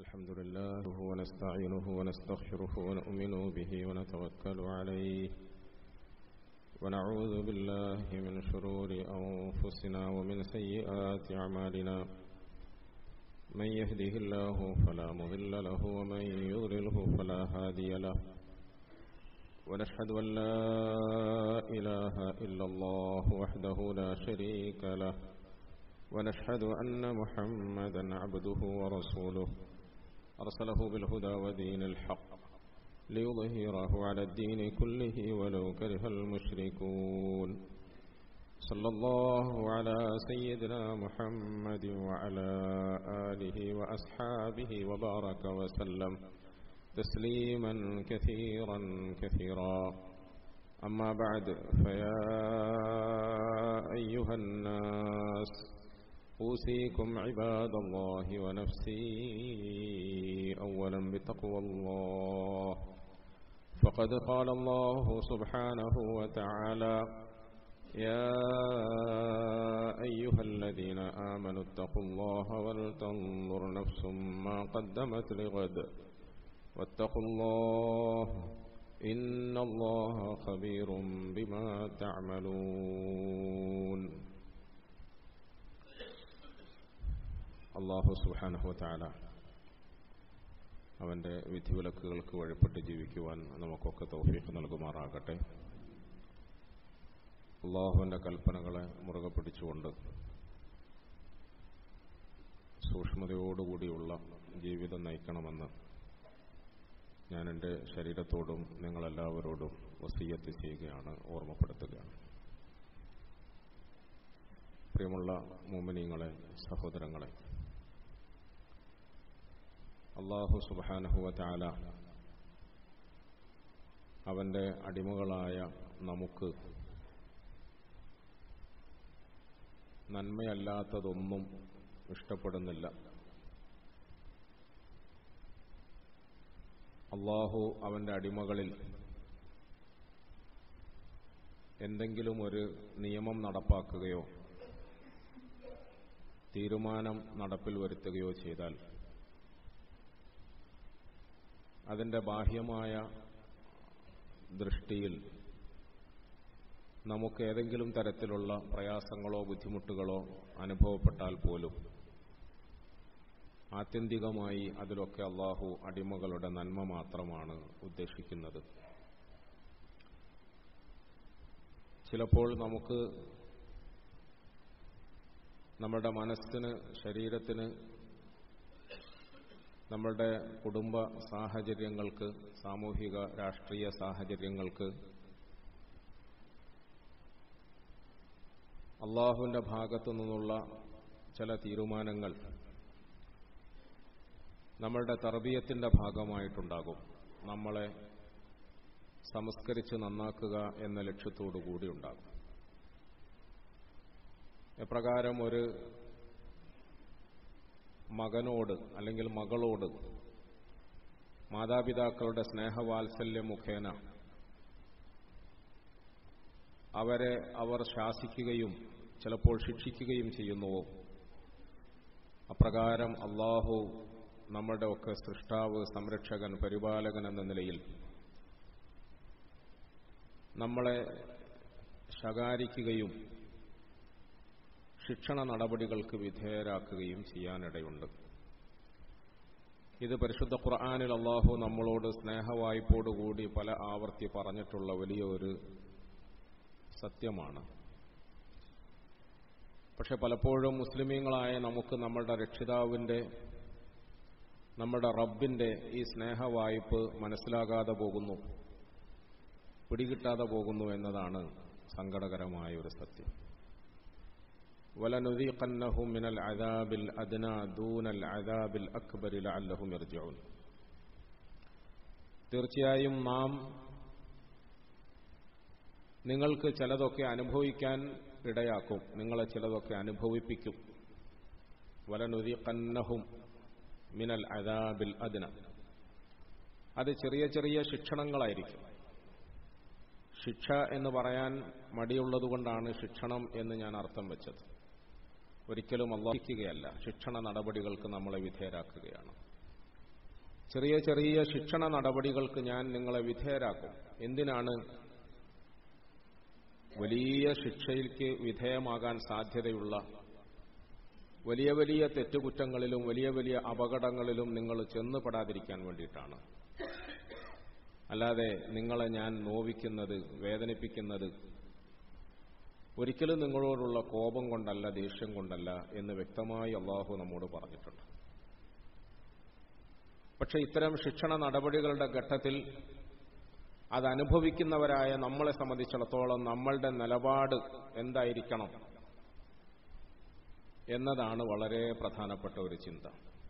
الحمد لله ونستعينه ونستغفره ونؤمن به ونتوكل عليه ونعوذ بالله من شرور أنفسنا ومن سيئات أعمالنا من يهده الله فلا مضل له ومن يضلله فلا هادي له ونشهد أن لا إله إلا الله وحده لا شريك له ونشهد أن محمدا عبده ورسوله أرسله بالهدى ودين الحق ليظهره على الدين كله ولو كره المشركون صلى الله على سيدنا محمد وعلى آله وأصحابه وبارك وسلم تسليما كثيرا كثيرا أما بعد فيا أيها الناس أوصيكم عباد الله ونفسي أولا بتقوى الله فقد قال الله سبحانه وتعالى يا أيها الذين آمنوا اتقوا الله ولتنظر نفس ما قدمت لغد واتقوا الله إن الله خبير بما تعملون അള്ളാഹു സുഹാനഹുത്താല അവൻ്റെ വിധിവിലക്കുകൾക്ക് വഴിപ്പെട്ട് ജീവിക്കുവാൻ നമുക്കൊക്കെ തൗഫീഖ് നൽകുമാറാകട്ടെ അള്ളാഹുവിൻ്റെ കൽപ്പനകളെ മുറുകെ പിടിച്ചുകൊണ്ട് സൂക്ഷ്മതയോടുകൂടിയുള്ള ജീവിതം നയിക്കണമെന്ന് ഞാൻ എൻ്റെ ശരീരത്തോടും നിങ്ങളെല്ലാവരോടും വസീയത്ത് ചെയ്യുകയാണ് ഓർമ്മപ്പെടുത്തുകയാണ് പ്രിയമുള്ള മോമിനിയങ്ങളെ സഹോദരങ്ങളെ അള്ളാഹു സുബാനഹുവ ചാല അവൻ്റെ അടിമകളായ നമുക്ക് നന്മയല്ലാത്തതൊന്നും ഇഷ്ടപ്പെടുന്നില്ല അള്ളാഹു അവൻ്റെ അടിമകളിൽ എന്തെങ്കിലും ഒരു നിയമം നടപ്പാക്കുകയോ തീരുമാനം നടപ്പിൽ വരുത്തുകയോ ചെയ്താൽ അതിൻ്റെ ബാഹ്യമായ ദൃഷ്ടിയിൽ നമുക്ക് ഏതെങ്കിലും തരത്തിലുള്ള പ്രയാസങ്ങളോ ബുദ്ധിമുട്ടുകളോ അനുഭവപ്പെട്ടാൽ പോലും ആത്യന്തികമായി അതിലൊക്കെ അള്ളാഹു അടിമകളുടെ നന്മ മാത്രമാണ് ഉദ്ദേശിക്കുന്നത് ചിലപ്പോൾ നമുക്ക് നമ്മുടെ മനസ്സിന് ശരീരത്തിന് നമ്മളുടെ കുടുംബ സാഹചര്യങ്ങൾക്ക് സാമൂഹിക രാഷ്ട്രീയ സാഹചര്യങ്ങൾക്ക് അള്ളാഹുവിൻ്റെ ഭാഗത്തു നിന്നുള്ള ചില തീരുമാനങ്ങൾ നമ്മളുടെ തർബീയത്തിൻ്റെ ഭാഗമായിട്ടുണ്ടാകും നമ്മളെ സംസ്കരിച്ച് നന്നാക്കുക എന്ന ലക്ഷ്യത്തോടു കൂടി ഉണ്ടാകും എപ്രകാരം ഒരു മകനോട് അല്ലെങ്കിൽ മകളോട് മാതാപിതാക്കളുടെ സ്നേഹവാത്സല്യം മുഖേന അവരെ അവർ ശാസിക്കുകയും ചിലപ്പോൾ ശിക്ഷിക്കുകയും ചെയ്യുന്നുവോ അപ്രകാരം അള്ളാഹു നമ്മുടെ ഒക്കെ സൃഷ്ടാവ് സംരക്ഷകൻ പരിപാലകൻ എന്ന നിലയിൽ നമ്മളെ ശകാരിക്കുകയും ശിക്ഷണ നടപടികൾക്ക് വിധേയരാക്കുകയും ചെയ്യാനിടയുണ്ട് ഇത് പരിശുദ്ധ ഖുർആാനിൽ അള്ളാഹു നമ്മളോട് സ്നേഹവായ്പോടുകൂടി പല ആവർത്തി പറഞ്ഞിട്ടുള്ള വലിയ ഒരു സത്യമാണ് പക്ഷെ പലപ്പോഴും മുസ്ലിമീങ്ങളായ നമുക്ക് നമ്മളുടെ രക്ഷിതാവിൻ്റെ നമ്മുടെ റബ്ബിൻ്റെ ഈ സ്നേഹവായ്പ് മനസ്സിലാകാതെ പോകുന്നു പിടികിട്ടാതെ പോകുന്നു എന്നതാണ് സങ്കടകരമായ ഒരു സത്യം ولنذيقنهم من العذاب الأدنى دون العذاب الأكبر لعلهم يرجعون തീർച്ചയായും നാം നിങ്ങൾക്ക് ചിലതൊക്കെ അനുഭവിക്കാൻ ഇടയാക്കും നിങ്ങളെ ചിലതൊക്കെ അനുഭവിപ്പിക്കും വലനുദീഖന്നഹും മിനൽ അദാബിൽ അദ്ന അത് ചെറിയ ചെറിയ ശിക്ഷണങ്ങളായിരിക്കും ശിക്ഷ എന്ന് പറയാൻ മടിയുള്ളതുകൊണ്ടാണ് ശിക്ഷണം എന്ന് ഞാൻ അർത്ഥം വെച്ചത് ഒരിക്കലും അള്ളാഹിക്കുകയല്ല ശിക്ഷണ നടപടികൾക്ക് നമ്മളെ വിധേയരാക്കുകയാണ് ചെറിയ ചെറിയ ശിക്ഷണ നടപടികൾക്ക് ഞാൻ നിങ്ങളെ വിധേയരാക്കും എന്തിനാണ് വലിയ ശിക്ഷയിലേക്ക് വിധേയമാകാൻ സാധ്യതയുള്ള വലിയ വലിയ തെറ്റുകുറ്റങ്ങളിലും വലിയ വലിയ അപകടങ്ങളിലും നിങ്ങൾ ചെന്നുപെടാതിരിക്കാൻ വേണ്ടിയിട്ടാണ് അല്ലാതെ നിങ്ങളെ ഞാൻ നോവിക്കുന്നത് വേദനിപ്പിക്കുന്നത് ഒരിക്കലും നിങ്ങളോടുള്ള കോപം കൊണ്ടല്ല ദേഷ്യം കൊണ്ടല്ല എന്ന് വ്യക്തമായി അള്ളാഹു നമ്മോട് പറഞ്ഞിട്ടുണ്ട് പക്ഷെ ഇത്തരം ശിക്ഷണ നടപടികളുടെ ഘട്ടത്തിൽ അതനുഭവിക്കുന്നവരായ നമ്മളെ സംബന്ധിച്ചിടത്തോളം നമ്മളുടെ നിലപാട് എന്തായിരിക്കണം എന്നതാണ് വളരെ പ്രധാനപ്പെട്ട ഒരു ചിന്ത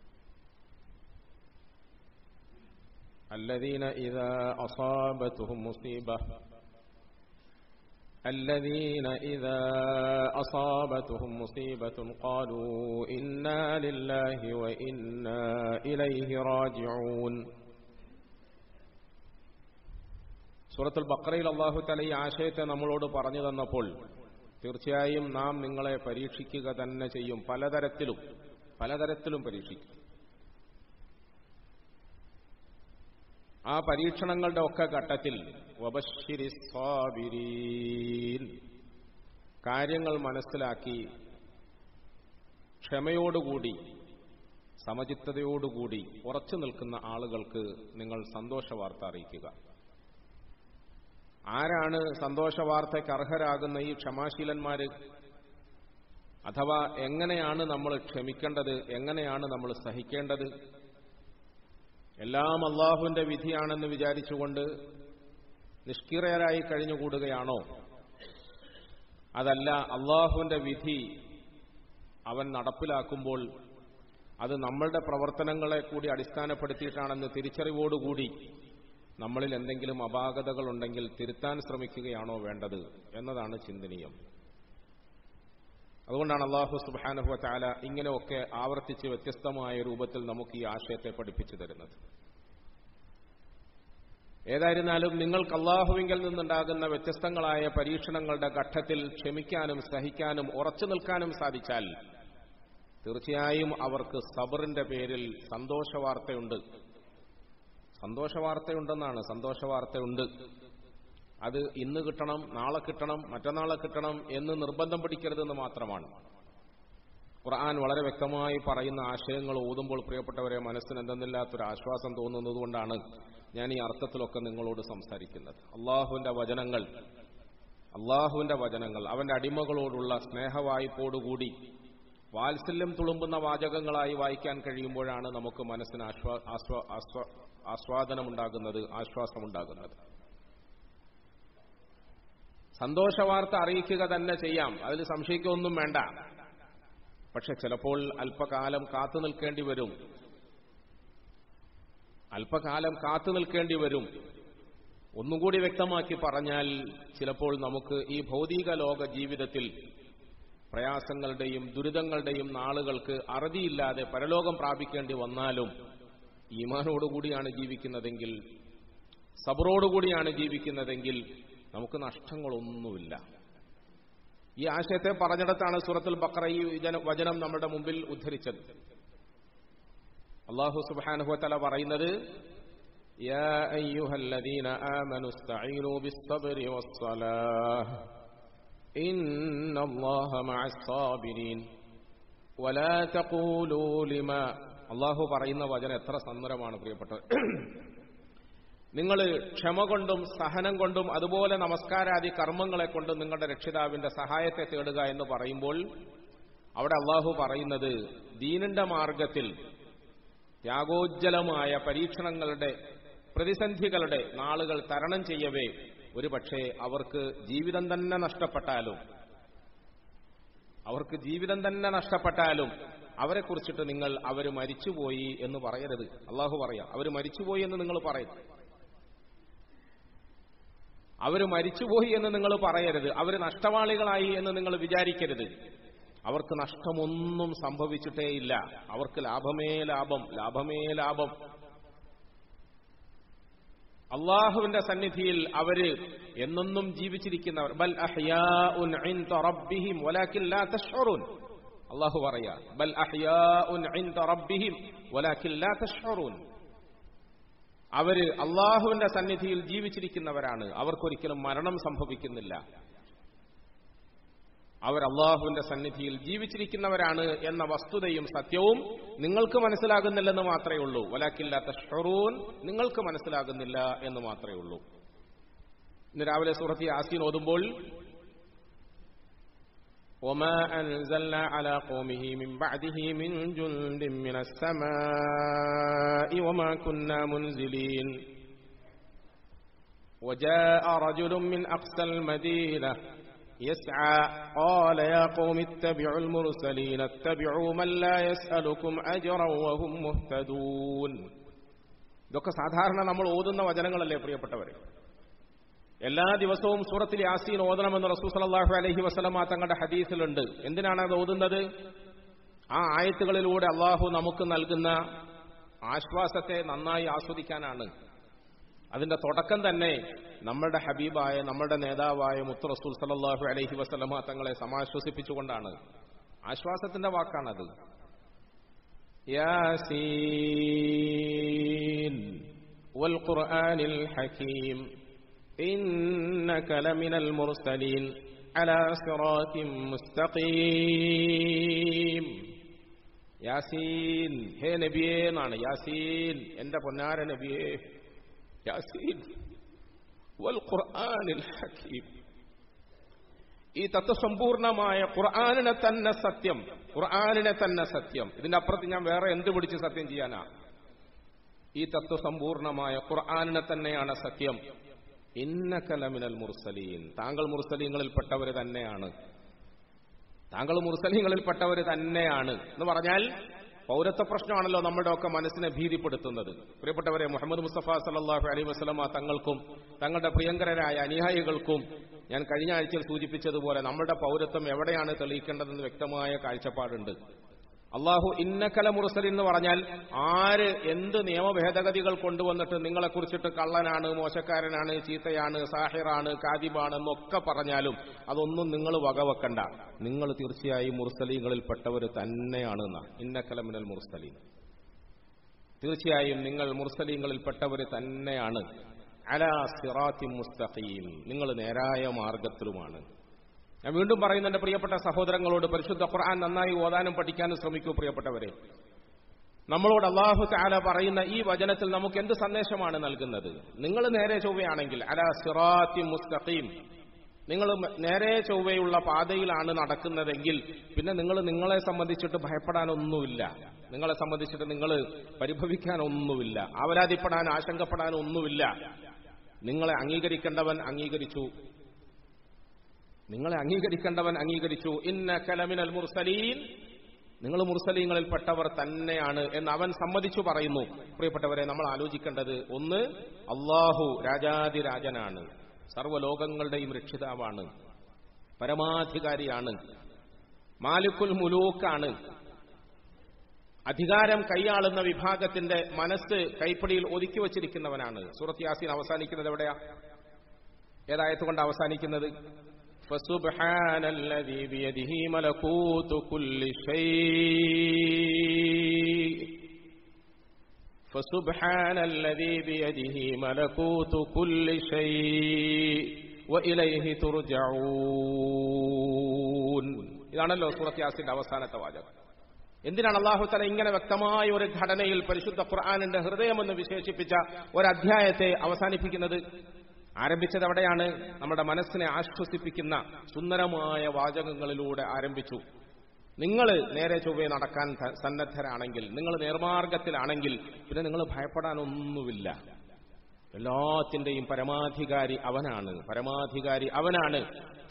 الذين إذا أصابتهم مصيبة الذين إذا أصابتهم مصيبة قالوا إنا لله وإنا إليه راجعون സൂറത്തുൽ ബക്രയിൽ അള്ളാഹു തല ഈ ആശയത്തെ നമ്മളോട് പറഞ്ഞു തന്നപ്പോൾ തീർച്ചയായും നാം നിങ്ങളെ പരീക്ഷിക്കുക തന്നെ ചെയ്യും പലതരത്തിലും പലതരത്തിലും പരീക്ഷിക്കും ആ പരീക്ഷണങ്ങളുടെ ഒക്കെ ഘട്ടത്തിൽ വബശ്ശിരി സ്വാബിരീൻ കാര്യങ്ങൾ മനസ്സിലാക്കി ക്ഷമയോടുകൂടി സമചിത്തതയോടുകൂടി ഉറച്ചു നിൽക്കുന്ന ആളുകൾക്ക് നിങ്ങൾ സന്തോഷ വാർത്ത അറിയിക്കുക ആരാണ് സന്തോഷവാർത്തയ്ക്ക് അർഹരാകുന്ന ഈ ക്ഷമാശീലന്മാര് അഥവാ എങ്ങനെയാണ് നമ്മൾ ക്ഷമിക്കേണ്ടത് എങ്ങനെയാണ് നമ്മൾ സഹിക്കേണ്ടത് എല്ലാം അള്ളാഹുവിന്റെ വിധിയാണെന്ന് വിചാരിച്ചുകൊണ്ട് നിഷ്കിറയരായി കഴിഞ്ഞുകൂടുകയാണോ അതല്ല അള്ളാഹുവിന്റെ വിധി അവൻ നടപ്പിലാക്കുമ്പോൾ അത് നമ്മളുടെ പ്രവർത്തനങ്ങളെ കൂടി അടിസ്ഥാനപ്പെടുത്തിയിട്ടാണെന്ന് തിരിച്ചറിവോടുകൂടി നമ്മളിൽ എന്തെങ്കിലും അപാകതകളുണ്ടെങ്കിൽ തിരുത്താൻ ശ്രമിക്കുകയാണോ വേണ്ടത് എന്നതാണ് ചിന്തനീയം അതുകൊണ്ടാണ് അള്ളാഹു സുബാനുഹ ചാല ഇങ്ങനെയൊക്കെ ആവർത്തിച്ച് വ്യത്യസ്തമായ രൂപത്തിൽ നമുക്ക് ഈ ആശയത്തെ പഠിപ്പിച്ചു തരുന്നത് ഏതായിരുന്നാലും നിങ്ങൾക്ക് അള്ളാഹുവിങ്കിൽ നിന്നുണ്ടാകുന്ന വ്യത്യസ്തങ്ങളായ പരീക്ഷണങ്ങളുടെ ഘട്ടത്തിൽ ക്ഷമിക്കാനും സഹിക്കാനും ഉറച്ചു നിൽക്കാനും സാധിച്ചാൽ തീർച്ചയായും അവർക്ക് സബറിന്റെ പേരിൽ സന്തോഷവാർത്തയുണ്ട് സന്തോഷവാർത്തയുണ്ടെന്നാണ് സന്തോഷവാർത്തയുണ്ട് അത് ഇന്ന് കിട്ടണം നാളെ കിട്ടണം മറ്റന്നാളെ കിട്ടണം എന്ന് നിർബന്ധം പിടിക്കരുതെന്ന് മാത്രമാണ് ഖുർആൻ വളരെ വ്യക്തമായി പറയുന്ന ആശയങ്ങൾ ഓതുമ്പോൾ പ്രിയപ്പെട്ടവരെ മനസ്സിന് എന്തെന്നില്ലാത്തൊരു ആശ്വാസം തോന്നുന്നതുകൊണ്ടാണ് ഞാൻ ഈ അർത്ഥത്തിലൊക്കെ നിങ്ങളോട് സംസാരിക്കുന്നത് അള്ളാഹുവിന്റെ വചനങ്ങൾ അള്ളാഹുവിന്റെ വചനങ്ങൾ അവന്റെ അടിമകളോടുള്ള സ്നേഹവായ്പോടുകൂടി വാത്സല്യം തുളുമ്പുന്ന വാചകങ്ങളായി വായിക്കാൻ കഴിയുമ്പോഴാണ് നമുക്ക് മനസ്സിന് ആശ്വാ ആസ്വാ ആസ്വാ ആസ്വാദനമുണ്ടാകുന്നത് ആശ്വാസമുണ്ടാകുന്നത് സന്തോഷവാർത്ത അറിയിക്കുക തന്നെ ചെയ്യാം അതിൽ സംശയിക്കൊന്നും വേണ്ട പക്ഷെ ചിലപ്പോൾ അല്പകാലം കാത്തു നിൽക്കേണ്ടി വരും അല്പകാലം കാത്തു നിൽക്കേണ്ടി വരും ഒന്നുകൂടി വ്യക്തമാക്കി പറഞ്ഞാൽ ചിലപ്പോൾ നമുക്ക് ഈ ഭൗതിക ലോക ജീവിതത്തിൽ പ്രയാസങ്ങളുടെയും ദുരിതങ്ങളുടെയും നാളുകൾക്ക് അറുതിയില്ലാതെ പരലോകം പ്രാപിക്കേണ്ടി വന്നാലും ഈമാനോടുകൂടിയാണ് ജീവിക്കുന്നതെങ്കിൽ സബറോടുകൂടിയാണ് ജീവിക്കുന്നതെങ്കിൽ നമുക്ക് നഷ്ടങ്ങളൊന്നുമില്ല ഈ ആശയത്തെ പറഞ്ഞിടത്താണ് സൂറത്തുൽ ബക്ര ഈ വചനം നമ്മുടെ മുമ്പിൽ ഉദ്ധരിച്ചത് അള്ളാഹു സുബാനുഹത്തല പറയുന്നത് يا أيها الذين آمنوا استعينوا بالصبر والصلاة إن الله مع الصابرين ولا تقولوا لما അള്ളാഹു പറയുന്ന വചനം എത്ര സന്ദരമാണ് പ്രിയപ്പെട്ടത് നിങ്ങൾ ക്ഷമ കൊണ്ടും സഹനം കൊണ്ടും അതുപോലെ നമസ്കാരാദി കർമ്മങ്ങളെ കൊണ്ടും നിങ്ങളുടെ രക്ഷിതാവിന്റെ സഹായത്തെ തേടുക എന്ന് പറയുമ്പോൾ അവിടെ അള്ളാഹു പറയുന്നത് ദീനിന്റെ മാർഗത്തിൽ ത്യാഗോജ്ജലമായ പരീക്ഷണങ്ങളുടെ പ്രതിസന്ധികളുടെ നാളുകൾ തരണം ചെയ്യവേ ഒരുപക്ഷെ അവർക്ക് ജീവിതം തന്നെ നഷ്ടപ്പെട്ടാലും അവർക്ക് ജീവിതം തന്നെ നഷ്ടപ്പെട്ടാലും അവരെ കുറിച്ചിട്ട് നിങ്ങൾ അവർ മരിച്ചുപോയി എന്ന് പറയരുത് അള്ളാഹു പറയാം അവർ മരിച്ചുപോയി എന്ന് നിങ്ങൾ പറയരുത് അവർ മരിച്ചുപോയി എന്ന് നിങ്ങൾ പറയരുത് അവർ നഷ്ടവാളികളായി എന്ന് നിങ്ങൾ വിചാരിക്കരുത് അവർക്ക് നഷ്ടമൊന്നും സംഭവിച്ചിട്ടേയില്ല അവർക്ക് ലാഭമേ ലാഭം ലാഭമേ ലാഭം അള്ളാഹുവിന്റെ സന്നിധിയിൽ അവര് എന്നെന്നും ജീവിച്ചിരിക്കുന്നവർ ബൽ അഹ്യാഉൻ ഇൻദ റബ്ബിഹിം വലാകിൻ ലാ തശ്ഉറൂൻ അള്ളാഹു പറയാ ബൽ അഹ്യാഉൻ ഇൻദ റബ്ബിഹിം വലാകിൻ ലാ തശ്ഉറൂൻ അവര് അള്ളാഹുവിന്റെ സന്നിധിയിൽ ജീവിച്ചിരിക്കുന്നവരാണ് അവർക്കൊരിക്കലും മരണം സംഭവിക്കുന്നില്ല അവർ അള്ളാഹുവിന്റെ സന്നിധിയിൽ ജീവിച്ചിരിക്കുന്നവരാണ് എന്ന വസ്തുതയും സത്യവും നിങ്ങൾക്ക് മനസ്സിലാകുന്നില്ലെന്ന് മാത്രമേ ഉള്ളൂ വലാക്കില്ലാത്ത ഷൊറൂൻ നിങ്ങൾക്ക് മനസ്സിലാകുന്നില്ല എന്ന് മാത്രമേ ഉള്ളൂ ഇന്ന് രാവിലെ സൂറത്തി ആസീൻ ഓതുമ്പോൾ وما أنزلنا على قومه من بعده من جند من السماء وما كنا منزلين وجاء رجل من أقصى المدينة يسعى قال يا قوم اتبعوا المرسلين اتبعوا من لا يسألكم أجرا وهم مهتدون ഇതൊക്കെ സാധാരണ നമ്മൾ ഓതുന്ന വചനങ്ങളല്ലേ പ്രിയപ്പെട്ടവരെ എല്ലാ ദിവസവും സൂറത്തിൽ യാസീൻ ഓതണമെന്ന് റസൂ സലാഹു അലഹി വസ്ലമ തങ്ങളുടെ ഹദീസിലുണ്ട് എന്തിനാണ് അത് ഓതുന്നത് ആ ആയത്തുകളിലൂടെ അള്ളാഹു നമുക്ക് നൽകുന്ന ആശ്വാസത്തെ നന്നായി ആസ്വദിക്കാനാണ് അതിന്റെ തുടക്കം തന്നെ നമ്മളുടെ ഹബീബായ നമ്മളുടെ നേതാവായ മുത്ത് റസൂൽ സലാഹു അലഹി വസ്ലമ തങ്ങളെ സമാശ്വസിപ്പിച്ചുകൊണ്ടാണ് ആശ്വാസത്തിന്റെ വാക്കാണത് യാസീൻ والقرآن الحكيم إنك لمن المرسلين على صراط مستقيم യാസീൻ ഹേ നബിയേ എന്നാണ് യാസീൻ എന്റെ പൊന്നാര നബിയേ യാസീൻ വൽ ഖുർആനിൽ ഹക്കീം ഈ തത്വസമ്പൂർണമായ ഖുർആാനിനെ തന്നെ സത്യം ഖുർആാനിനെ തന്നെ സത്യം ഇതിന്റെ അപ്പുറത്ത് ഞാൻ വേറെ എന്ത് പിടിച്ച് സത്യം ചെയ്യാനാ ഈ തത്വസമ്പൂർണമായ ഖുർആാനിനെ തന്നെയാണ് സത്യം ഇന്നക്കലമിനൽ മുർസലീൻ താങ്കൾ മുർസലീങ്ങളിൽപ്പെട്ടവർ തന്നെയാണ് താങ്കൾ മുർസലീങ്ങളിൽപ്പെട്ടവർ തന്നെയാണ് എന്ന് പറഞ്ഞാൽ പൗരത്വ പ്രശ്നമാണല്ലോ നമ്മുടെ ഒക്കെ മനസ്സിനെ ഭീതിപ്പെടുത്തുന്നത് പ്രിയപ്പെട്ടവരെ മുഹമ്മദ് മുസ്തഫ സല്ലാഹു അലൈ വസ്ലമ തങ്ങൾക്കും തങ്ങളുടെ പ്രിയങ്കരരായ അനുയായികൾക്കും ഞാൻ കഴിഞ്ഞ ആഴ്ചയിൽ സൂചിപ്പിച്ചതുപോലെ നമ്മുടെ പൗരത്വം എവിടെയാണ് തെളിയിക്കേണ്ടതെന്ന് വ്യക്തമായ കാഴ്ചപ്പാടുണ്ട് അള്ളാഹു ഇന്നക്കല മുറസൽ എന്ന് പറഞ്ഞാൽ ആര് എന്ത് നിയമഭേദഗതികൾ കൊണ്ടുവന്നിട്ട് നിങ്ങളെ കുറിച്ചിട്ട് കള്ളനാണ് മോശക്കാരനാണ് ചീത്തയാണ് സാഹിറാണ് കാതിബാണ് എന്നൊക്കെ പറഞ്ഞാലും അതൊന്നും നിങ്ങൾ വകവെക്കണ്ട നിങ്ങൾ തീർച്ചയായും മുർസലീങ്ങളിൽപ്പെട്ടവർ തന്നെയാണ് ഇന്നക്കലമിനൽ മുർസലീൻ തീർച്ചയായും നിങ്ങൾ മുർസലീങ്ങളിൽപ്പെട്ടവർ തന്നെയാണ് അലാ സിറാത്തി മുസ്തഖീം നിങ്ങൾ നേരായ മാർഗത്തിലുമാണ് ഞാൻ വീണ്ടും പറയുന്ന എന്റെ പ്രിയപ്പെട്ട സഹോദരങ്ങളോട് പരിശുദ്ധ ഖുർആൻ നന്നായി ഓതാനും പഠിക്കാനും ശ്രമിക്കൂ പ്രിയപ്പെട്ടവരെ നമ്മളോട് അള്ളാഹു താല പറയുന്ന ഈ വചനത്തിൽ നമുക്ക് എന്ത് സന്ദേശമാണ് നൽകുന്നത് നിങ്ങൾ നേരെ ചൊവ്വയാണെങ്കിൽ അല സിറാത്തി മുസ്തഖീം നിങ്ങൾ നേരെ ചൊവ്വയുള്ള പാതയിലാണ് നടക്കുന്നതെങ്കിൽ പിന്നെ നിങ്ങൾ നിങ്ങളെ സംബന്ധിച്ചിട്ട് ഭയപ്പെടാനൊന്നുമില്ല നിങ്ങളെ സംബന്ധിച്ചിട്ട് നിങ്ങൾ പരിഭവിക്കാനൊന്നുമില്ല ആവലാതിപ്പെടാൻ ആശങ്കപ്പെടാനൊന്നുമില്ല നിങ്ങളെ അംഗീകരിക്കേണ്ടവൻ അംഗീകരിച്ചു നിങ്ങളെ അംഗീകരിക്കേണ്ടവൻ അംഗീകരിച്ചു ഇന്ന കലമിനൽ മുർസലീൻ നിങ്ങൾ മുർസലീങ്ങളിൽപ്പെട്ടവർ തന്നെയാണ് എന്ന് അവൻ സമ്മതിച്ചു പറയുന്നു പ്രിയപ്പെട്ടവരെ നമ്മൾ ആലോചിക്കേണ്ടത് ഒന്ന് അള്ളാഹു രാജാതിരാജനാണ് സർവ്വലോകങ്ങളുടെയും രക്ഷിതാവാണ് പരമാധികാരിയാണ് മാലിക്കുൽ മുലൂക്കാണ് അധികാരം കൈയാളുന്ന വിഭാഗത്തിന്റെ മനസ്സ് കൈപ്പിടിയിൽ ഒതുക്കി വച്ചിരിക്കുന്നവനാണ് സൂറത്ത് യാസീൻ അവസാനിക്കുന്നത് എവിടെയാ ഏതായത്ത് കൊണ്ട് അവസാനിക്കുന്നത് فسبحان الذي بيده ملكوت كل شيء فسبحان الذي بيده ملكوت كل شيء وإليه ترجعون ഇതാണല്ലോ സൂറത്ത് യാസിന്റെ അവസാനത്തെ വാചകം എന്തിനാണ് അള്ളാഹു തല ഇങ്ങനെ വ്യക്തമായ ഒരു ഘടനയിൽ പരിശുദ്ധ ഖുർആാനിന്റെ ഹൃദയമെന്ന് വിശേഷിപ്പിച്ച ഒരു അധ്യായത്തെ അവസാനിപ്പിക്കുന്നത് ആരംഭിച്ചത് എവിടെയാണ് നമ്മുടെ മനസ്സിനെ ആശ്വസിപ്പിക്കുന്ന സുന്ദരമായ വാചകങ്ങളിലൂടെ ആരംഭിച്ചു നിങ്ങൾ നേരെ ചൊവ്വേ നടക്കാൻ സന്നദ്ധരാണെങ്കിൽ നിങ്ങൾ നേർമാർഗത്തിലാണെങ്കിൽ പിന്നെ നിങ്ങൾ ഭയപ്പെടാനൊന്നുമില്ല എല്ലാത്തിന്റെയും പരമാധികാരി അവനാണ് പരമാധികാരി അവനാണ്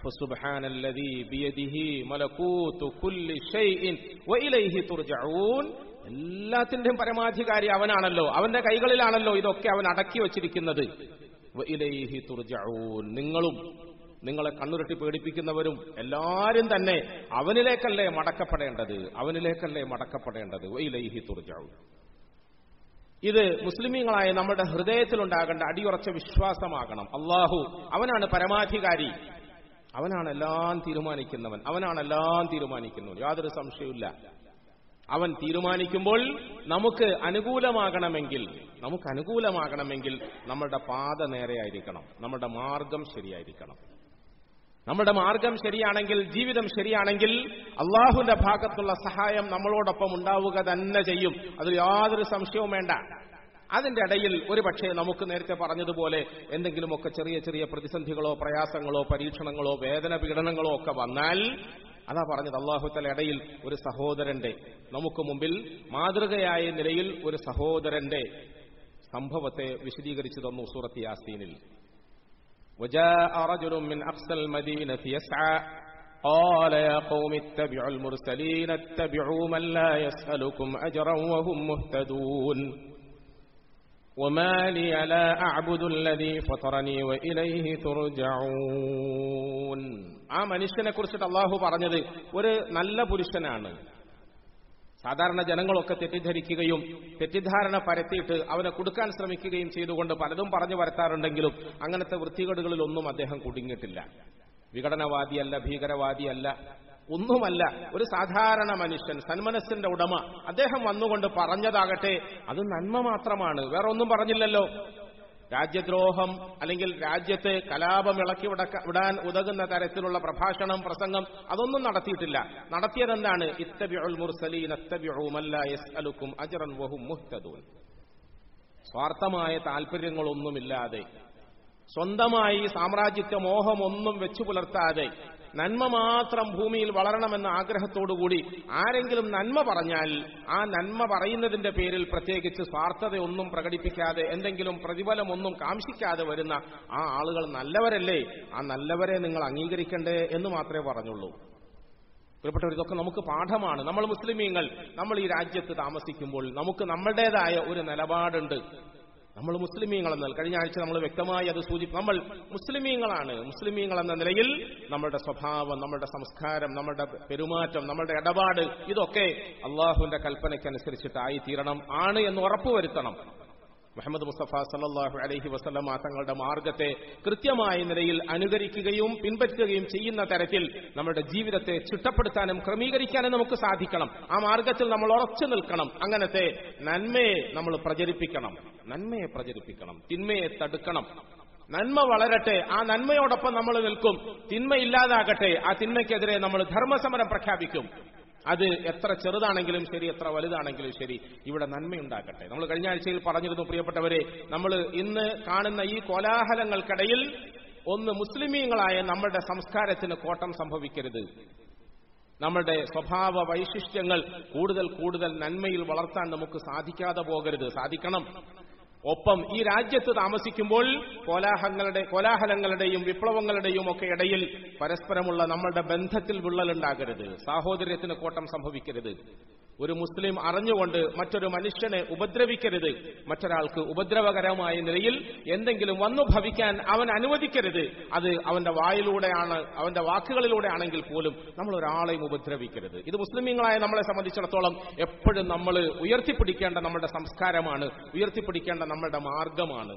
എല്ലാത്തിന്റെയും പരമാധികാരി അവനാണല്ലോ അവന്റെ കൈകളിലാണല്ലോ ഇതൊക്കെ അവൻ അടക്കി വച്ചിരിക്കുന്നത് ഇലൈഹി തുർജഊൻ നിങ്ങളും നിങ്ങളെ കണ്ണുരുട്ടി പേടിപ്പിക്കുന്നവരും എല്ലാരും തന്നെ അവനിലേക്കല്ലേ മടക്കപ്പെടേണ്ടത് അവനിലേക്കല്ലേ മടക്കപ്പെടേണ്ടത് ഇലൈഹി തുർജഊൻ ഇത് മുസ്ലിമീങ്ങളായ നമ്മുടെ ഹൃദയത്തിലുണ്ടാകേണ്ട അടിയുറച്ച വിശ്വാസമാകണം അള്ളാഹു അവനാണ് പരമാധികാരി അവനാണ് എല്ലാം തീരുമാനിക്കുന്നവൻ അവനാണ് എല്ലാം തീരുമാനിക്കുന്നവൻ യാതൊരു സംശയമില്ല അവൻ തീരുമാനിക്കുമ്പോൾ നമുക്ക് അനുകൂലമാകണമെങ്കിൽ നമുക്ക് അനുകൂലമാകണമെങ്കിൽ നമ്മളുടെ പാത നേരെയായിരിക്കണം നമ്മുടെ മാർഗം ശരിയായിരിക്കണം നമ്മുടെ മാർഗം ശരിയാണെങ്കിൽ ജീവിതം ശരിയാണെങ്കിൽ അള്ളാഹുവിന്റെ ഭാഗത്തുള്ള സഹായം നമ്മളോടൊപ്പം ഉണ്ടാവുക തന്നെ ചെയ്യും അതിൽ യാതൊരു സംശയവും വേണ്ട അതിന്റെ ഇടയിൽ ഒരു പക്ഷേ നമുക്ക് നേരത്തെ പറഞ്ഞതുപോലെ എന്തെങ്കിലുമൊക്കെ ചെറിയ ചെറിയ പ്രതിസന്ധികളോ പ്രയാസങ്ങളോ പരീക്ഷണങ്ങളോ വേദന പീഡനങ്ങളോ ഒക്കെ വന്നാൽ അതാ പറഞ്ഞത് അള്ളാഹുത്തല ഇടയിൽ ഒരു സഹോദരന്റെ നമുക്ക് മുമ്പിൽ മാതൃകയായ നിലയിൽ ഒരു സഹോദരന്റെ സംഭവത്തെ വിശദീകരിച്ചു തന്നു സൂറത്ത് യാസീനിൽ وجاء رجل من أقصى المدينة يسعى قال يا قوم اتبعوا المرسلين اتبعوا من لا يسألكم أجرا وهم مهتدون وما لي لا أعبد الذي فطرني وإليه ترجعون ആ മനുഷ്യനെ കുറിച്ചിട്ട് അള്ളാഹു പറഞ്ഞത് ഒരു നല്ല പുരുഷനാണ് സാധാരണ ജനങ്ങളൊക്കെ തെറ്റിദ്ധരിക്കുകയും തെറ്റിദ്ധാരണ പരത്തിയിട്ട് അവനെ കൊടുക്കാൻ ശ്രമിക്കുകയും ചെയ്തുകൊണ്ട് പലതും പറഞ്ഞു വരുത്താറുണ്ടെങ്കിലും അങ്ങനത്തെ വൃത്തികേടുകളിലൊന്നും അദ്ദേഹം കുടുങ്ങിയിട്ടില്ല വിഘടനവാദിയല്ല ഭീകരവാദിയല്ല ഒന്നുമല്ല ഒരു സാധാരണ മനുഷ്യൻ സന്മനസ്സിന്റെ ഉടമ അദ്ദേഹം വന്നുകൊണ്ട് പറഞ്ഞതാകട്ടെ അത് നന്മ മാത്രമാണ് വേറെ ഒന്നും പറഞ്ഞില്ലല്ലോ രാജ്യദ്രോഹം അല്ലെങ്കിൽ രാജ്യത്ത് കലാപം ഇളക്കി വിടക്ക- വിടാൻ ഉതകുന്ന തരത്തിലുള്ള പ്രഭാഷണം പ്രസംഗം അതൊന്നും നടത്തിയിട്ടില്ല നടത്തിയതെന്താണ് ഇത്തബിഉൽ മുർസലീൻ ഇത്തബിഉ മല്ലാ യസ്അലുക്കും അജ്റൻ വഹും മുഹ്തദൂൻ സ്വാർത്ഥമായ താല്പര്യങ്ങളൊന്നുമില്ലാതെ സ്വന്തമായി സാമ്രാജ്യത്വ മോഹമൊന്നും വെച്ചു പുലർത്താതെ നന്മ മാത്രം ഭൂമിയിൽ വളരണമെന്ന ആഗ്രഹത്തോടുകൂടി ആരെങ്കിലും നന്മ പറഞ്ഞാൽ ആ നന്മ പറയുന്നതിന്റെ പേരിൽ പ്രത്യേകിച്ച് സ്വാർത്ഥതയൊന്നും പ്രകടിപ്പിക്കാതെ എന്തെങ്കിലും പ്രതിഫലമൊന്നും കാംക്ഷിക്കാതെ വരുന്ന ആ ആളുകൾ നല്ലവരല്ലേ ആ നല്ലവരെ നിങ്ങൾ അംഗീകരിക്കണ്ടേ എന്ന് മാത്രമേ പറഞ്ഞുള്ളൂ പ്രിയപ്പെട്ടവർ ഇതൊക്കെ നമുക്ക് പാഠമാണ് നമ്മൾ മുസ്ലിമീങ്ങൾ നമ്മൾ ഈ രാജ്യത്ത് താമസിക്കുമ്പോൾ നമുക്ക് നമ്മുടേതായ ഒരു നിലപാടുണ്ട് നമ്മൾ മുസ്ലിമീങ്ങളെന്നാൽ കഴിഞ്ഞ ആഴ്ച നമ്മൾ വ്യക്തമായി അത് സൂചിപ്പി നമ്മൾ മുസ്ലിമീങ്ങളാണ് മുസ്ലിമീങ്ങൾ എന്ന നിലയിൽ നമ്മുടെ സ്വഭാവം നമ്മുടെ സംസ്കാരം നമ്മുടെ പെരുമാറ്റം നമ്മുടെ ഇടപാട് ഇതൊക്കെ അള്ളാഹുവിന്റെ കൽപ്പനയ്ക്കനുസരിച്ചിട്ടായി തീരണം ആണ് എന്ന് ഉറപ്പുവരുത്തണം മുഹമ്മദ് മുസ്തഫ സല്ലല്ലാഹു അലൈഹി വസല്ലമ തങ്ങളുടെ മാർഗത്തെ കൃത്യമായ നിലയിൽ അനുകരിക്കുകയും പിൻപറ്റുകയും ചെയ്യുന്ന തരത്തിൽ നമ്മുടെ ജീവിതത്തെ ചിട്ടപ്പെടുത്താനും ക്രമീകരിക്കാനും നമുക്ക് സാധിക്കണം ആ മാർഗത്തിൽ നമ്മൾ ഉറച്ചു നിൽക്കണം അങ്ങനത്തെ നന്മയെ നമ്മൾ പ്രചരിപ്പിക്കണം നന്മയെ പ്രചരിപ്പിക്കണം തിന്മയെ തടുക്കണം നന്മ വളരട്ടെ ആ നന്മയോടൊപ്പം നമ്മൾ നിൽക്കും തിന്മ ഇല്ലാതാകട്ടെ ആ തിന്മയ്ക്കെതിരെ നമ്മൾ ധർമ്മസമരം പ്രഖ്യാപിക്കും അത് എത്ര ചെറുതാണെങ്കിലും ശരി എത്ര വലുതാണെങ്കിലും ശരി ഇവിടെ നന്മയുണ്ടാക്കട്ടെ നമ്മൾ കഴിഞ്ഞ ആഴ്ചയിൽ പറഞ്ഞിരുന്നു പ്രിയപ്പെട്ടവരെ നമ്മൾ ഇന്ന് കാണുന്ന ഈ കോലാഹലങ്ങൾക്കിടയിൽ ഒന്ന് മുസ്ലിമീങ്ങളായ നമ്മുടെ സംസ്കാരത്തിന് കോട്ടം സംഭവിക്കരുത് നമ്മുടെ സ്വഭാവ വൈശിഷ്ട്യങ്ങൾ കൂടുതൽ കൂടുതൽ നന്മയിൽ വളർത്താൻ നമുക്ക് സാധിക്കാതെ പോകരുത് സാധിക്കണം ഒപ്പം ഈ രാജ്യത്ത് താമസിക്കുമ്പോൾ കോലാഹലങ്ങളുടെ കോലാഹലങ്ങളുടെയും വിപ്ലവങ്ങളുടെയും ഒക്കെ ഇടയിൽ പരസ്പരമുള്ള നമ്മളുടെ ബന്ധത്തിൽ വിള്ളലുണ്ടാകരുത് സാഹോദര്യത്തിന് കോട്ടം സംഭവിക്കരുത് ഒരു മുസ്ലിം അറിഞ്ഞുകൊണ്ട് മറ്റൊരു മനുഷ്യനെ ഉപദ്രവിക്കരുത് മറ്റൊരാൾക്ക് ഉപദ്രവകരമായ നിലയിൽ എന്തെങ്കിലും വന്നു ഭവിക്കാൻ അവൻ അനുവദിക്കരുത് അത് അവന്റെ വായിലൂടെയാണ് അവന്റെ വാക്കുകളിലൂടെ ആണെങ്കിൽ പോലും നമ്മൾ ഒരാളെയും ഉപദ്രവിക്കരുത് ഇത് മുസ്ലിമീങ്ങളായ നമ്മളെ സംബന്ധിച്ചിടത്തോളം എപ്പോഴും നമ്മൾ ഉയർത്തിപ്പിടിക്കേണ്ട നമ്മുടെ സംസ്കാരമാണ് ഉയർത്തിപ്പിടിക്കേണ്ട നമ്മുടെ മാർഗമാണ്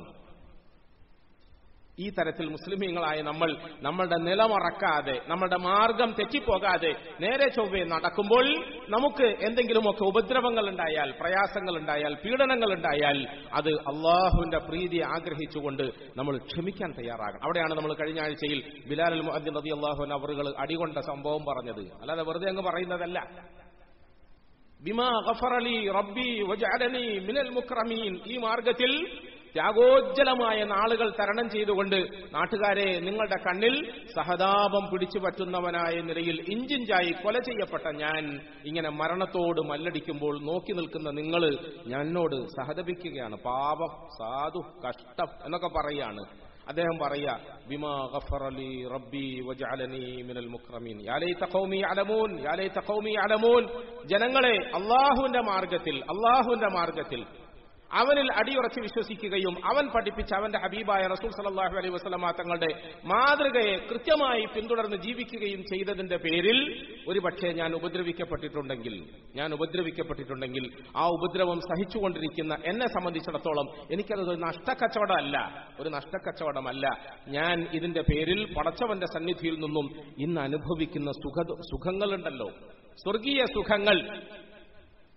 ഈ തരത്തിൽ മുസ്ലിമീങ്ങളായ നമ്മൾ നമ്മളുടെ നിലമറക്കാതെ നമ്മളുടെ മാർഗം തെറ്റിപ്പോകാതെ നേരെ ചൊവ്വെ നടക്കുമ്പോൾ നമുക്ക് എന്തെങ്കിലുമൊക്കെ ഉപദ്രവങ്ങൾ ഉണ്ടായാൽ പ്രയാസങ്ങൾ ഉണ്ടായാൽ പീഡനങ്ങൾ ഉണ്ടായാൽ അത് അള്ളാഹുവിന്റെ പ്രീതി ആഗ്രഹിച്ചുകൊണ്ട് നമ്മൾ ക്ഷമിക്കാൻ തയ്യാറാകണം അവിടെയാണ് നമ്മൾ കഴിഞ്ഞ ആഴ്ചയിൽ ബിലാൽ മുഅദ്ദിൻ നദി അള്ളാഹുവിൻ അവറുകൾ അടികൊണ്ട സംഭവം പറഞ്ഞത് അല്ലാതെ വെറുതെ അങ്ങ് പറയുന്നതല്ല ബിമാ ഗഫറലി റബ്ബി വജഅലനി മിനൽ മുക്രമീൻ ഈ മാർഗത്തിൽ ത്യാഗോജ്ജലമായ നാളുകൾ തരണം ചെയ്തുകൊണ്ട് നാട്ടുകാരെ നിങ്ങളുടെ കണ്ണിൽ സഹതാപം പിടിച്ചു പറ്റുന്നവനായ നിലയിൽ ഇഞ്ചിഞ്ചായി കൊല ചെയ്യപ്പെട്ട ഞാൻ ഇങ്ങനെ മരണത്തോട് മല്ലടിക്കുമ്പോൾ നോക്കി നിൽക്കുന്ന നിങ്ങൾ ഞാനോട് സഹതപിക്കുകയാണ് പാപം സാധു കഷ്ടം എന്നൊക്കെ പറയാണ് അദ്ദേഹം പറയാ ബിമാ ഗഫറലി റബ്ബി വജഅലനി മിനൽ മുക്രമീൻ യാ ലൈത ഖൗമി യഅലമൂൻ യാ ലൈത ഖൗമി യഅലമൂൻ ജനങ്ങളെ അള്ളാഹുവിന്റെ മാർഗത്തിൽ അള്ളാഹുവിന്റെ മാർഗത്തിൽ അവനിൽ അടിയുറച്ച് വിശ്വസിക്കുകയും അവൻ പഠിപ്പിച്ച അവന്റെ ഹബീബായ റസൂൽ സലല്ലാഹു അലൈഹി വസ്ലമ തങ്ങളുടെ മാതൃകയെ കൃത്യമായി പിന്തുടർന്ന് ജീവിക്കുകയും ചെയ്തതിന്റെ പേരിൽ ഒരുപക്ഷെ ഞാൻ ഉപദ്രവിക്കപ്പെട്ടിട്ടുണ്ടെങ്കിൽ ഞാൻ ഉപദ്രവിക്കപ്പെട്ടിട്ടുണ്ടെങ്കിൽ ആ ഉപദ്രവം സഹിച്ചുകൊണ്ടിരിക്കുന്ന എന്നെ സംബന്ധിച്ചിടത്തോളം എനിക്കതൊരു നഷ്ടക്കച്ചവടമല്ല ഒരു നഷ്ടക്കച്ചവടമല്ല ഞാൻ ഇതിന്റെ പേരിൽ പടച്ചവന്റെ സന്നിധിയിൽ നിന്നും ഇന്ന് അനുഭവിക്കുന്ന സുഖ സുഖങ്ങളുണ്ടല്ലോ സ്വർഗീയ സുഖങ്ങൾ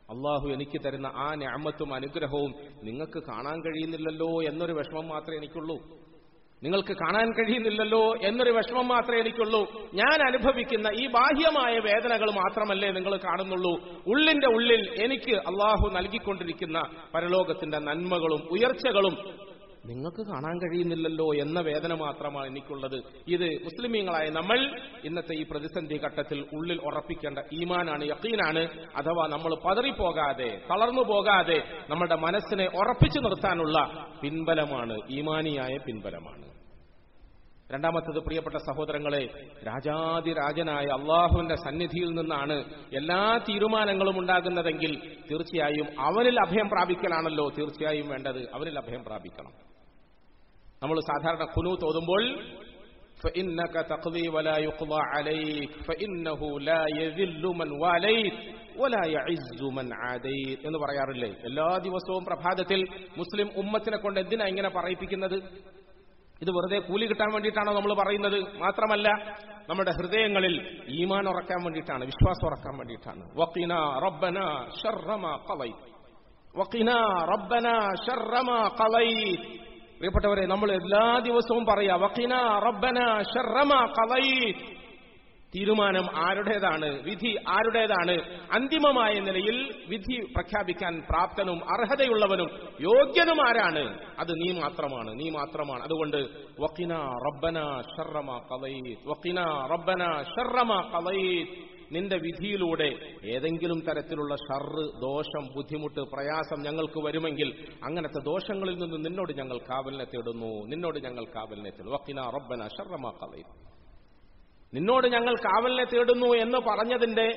അള്ളാഹു എനിക്ക് തരുന്ന ആ ഞാമത്തും അനുഗ്രഹവും നിങ്ങൾക്ക് കാണാൻ കഴിയുന്നില്ലല്ലോ എന്നൊരു വിഷമം മാത്രമേ എനിക്കുള്ളൂ നിങ്ങൾക്ക് കാണാൻ കഴിയുന്നില്ലല്ലോ എന്നൊരു വിഷമം മാത്രമേ എനിക്കുള്ളൂ ഞാൻ അനുഭവിക്കുന്ന ഈ ബാഹ്യമായ വേദനകൾ മാത്രമല്ലേ നിങ്ങൾ കാണുന്നുള്ളൂ ഉള്ളിന്റെ ഉള്ളിൽ എനിക്ക് അള്ളാഹു നൽകിക്കൊണ്ടിരിക്കുന്ന പരലോകത്തിന്റെ നന്മകളും ഉയർച്ചകളും നിങ്ങൾക്ക് കാണാൻ കഴിയുന്നില്ലല്ലോ എന്ന വേദന മാത്രമാണ് എനിക്കുള്ളത് ഇത് മുസ്ലിമീങ്ങളായ നമ്മൾ ഇന്നത്തെ ഈ പ്രതിസന്ധി ഘട്ടത്തിൽ ഉള്ളിൽ ഉറപ്പിക്കേണ്ട ഈമാനാണ് യക്കീനാണ് അഥവാ നമ്മൾ പതറിപ്പോകാതെ തളർന്നു പോകാതെ നമ്മുടെ മനസ്സിനെ ഉറപ്പിച്ചു നിർത്താനുള്ള പിൻബലമാണ് ഈമാനിയായ പിൻബലമാണ് രണ്ടാമത്തത് പ്രിയപ്പെട്ട സഹോദരങ്ങളെ രാജാതിരാജനായ അള്ളാഹുവിന്റെ സന്നിധിയിൽ നിന്നാണ് എല്ലാ തീരുമാനങ്ങളും ഉണ്ടാകുന്നതെങ്കിൽ തീർച്ചയായും അവനിൽ അഭയം പ്രാപിക്കലാണല്ലോ തീർച്ചയായും വേണ്ടത് അവനിൽ അഭയം പ്രാപിക്കണം നമ്മൾ സാധാരണ കുനു തോതുമ്പോൾ فإنك تقضي ولا يقضى عليك فإنه لا يذل من واليت ولا يعز من عاديت എന്ന് പറയാറില്ലേ എല്ലാ ദിവസവും പ്രഭാതത്തിൽ മുസ്ലിം ഉമ്മത്തിനെ കൊണ്ട് എന്തിനാ ഇങ്ങനെ പറയിപ്പിക്കുന്നത് ഇത് വെറുതെ കൂലി കിട്ടാൻ വേണ്ടിയിട്ടാണോ നമ്മൾ പറയുന്നത് മാത്രമല്ല നമ്മുടെ ഹൃദയങ്ങളിൽ ഈമാൻ ഉറക്കാൻ വേണ്ടിയിട്ടാണ് വിശ്വാസം ഉറക്കാൻ വേണ്ടിയിട്ടാണ് വഖിന റബ്ബന ശർറമ ഖളൈത് വഖിന റബ്ബന ശർറമ ഖളൈത് പ്രിയപ്പെട്ടവരെ നമ്മൾ എല്ലാ ദിവസവും പറയാ വഖിന റബ്ബന ശർറമ ഖളൈത് തീരുമാനം ആരുടേതാണ് വിധി ആരുടേതാണ് അന്തിമമായ നിലയിൽ വിധി പ്രഖ്യാപിക്കാൻ പ്രാപ്തനും അർഹതയുള്ളവനും യോഗ്യനും ആരാണ് അത് നീ മാത്രമാണ് നീ മാത്രമാണ് അതുകൊണ്ട് വക്കിന റബ്ബന ഷർറമ കളയീത് വക്കിന റബ്ബന ഷർറമ കളയീത് നിന്റെ വിധിയിലൂടെ ഏതെങ്കിലും തരത്തിലുള്ള ഷർറ് ദോഷം ബുദ്ധിമുട്ട് പ്രയാസം ഞങ്ങൾക്ക് വരുമെങ്കിൽ അങ്ങനത്തെ ദോഷങ്ങളിൽ നിന്ന് നിന്നോട് ഞങ്ങൾ കാവലിനെ തേടുന്നു നിന്നോട് ഞങ്ങൾ കാവലിനെ തേടുന്നു വക്കിന റബ്ബന ഷർറമ കളയീത് നിന്നോട് ഞങ്ങൾ കാവലിനെ തേടുന്നു എന്ന് പറഞ്ഞതിന്റെ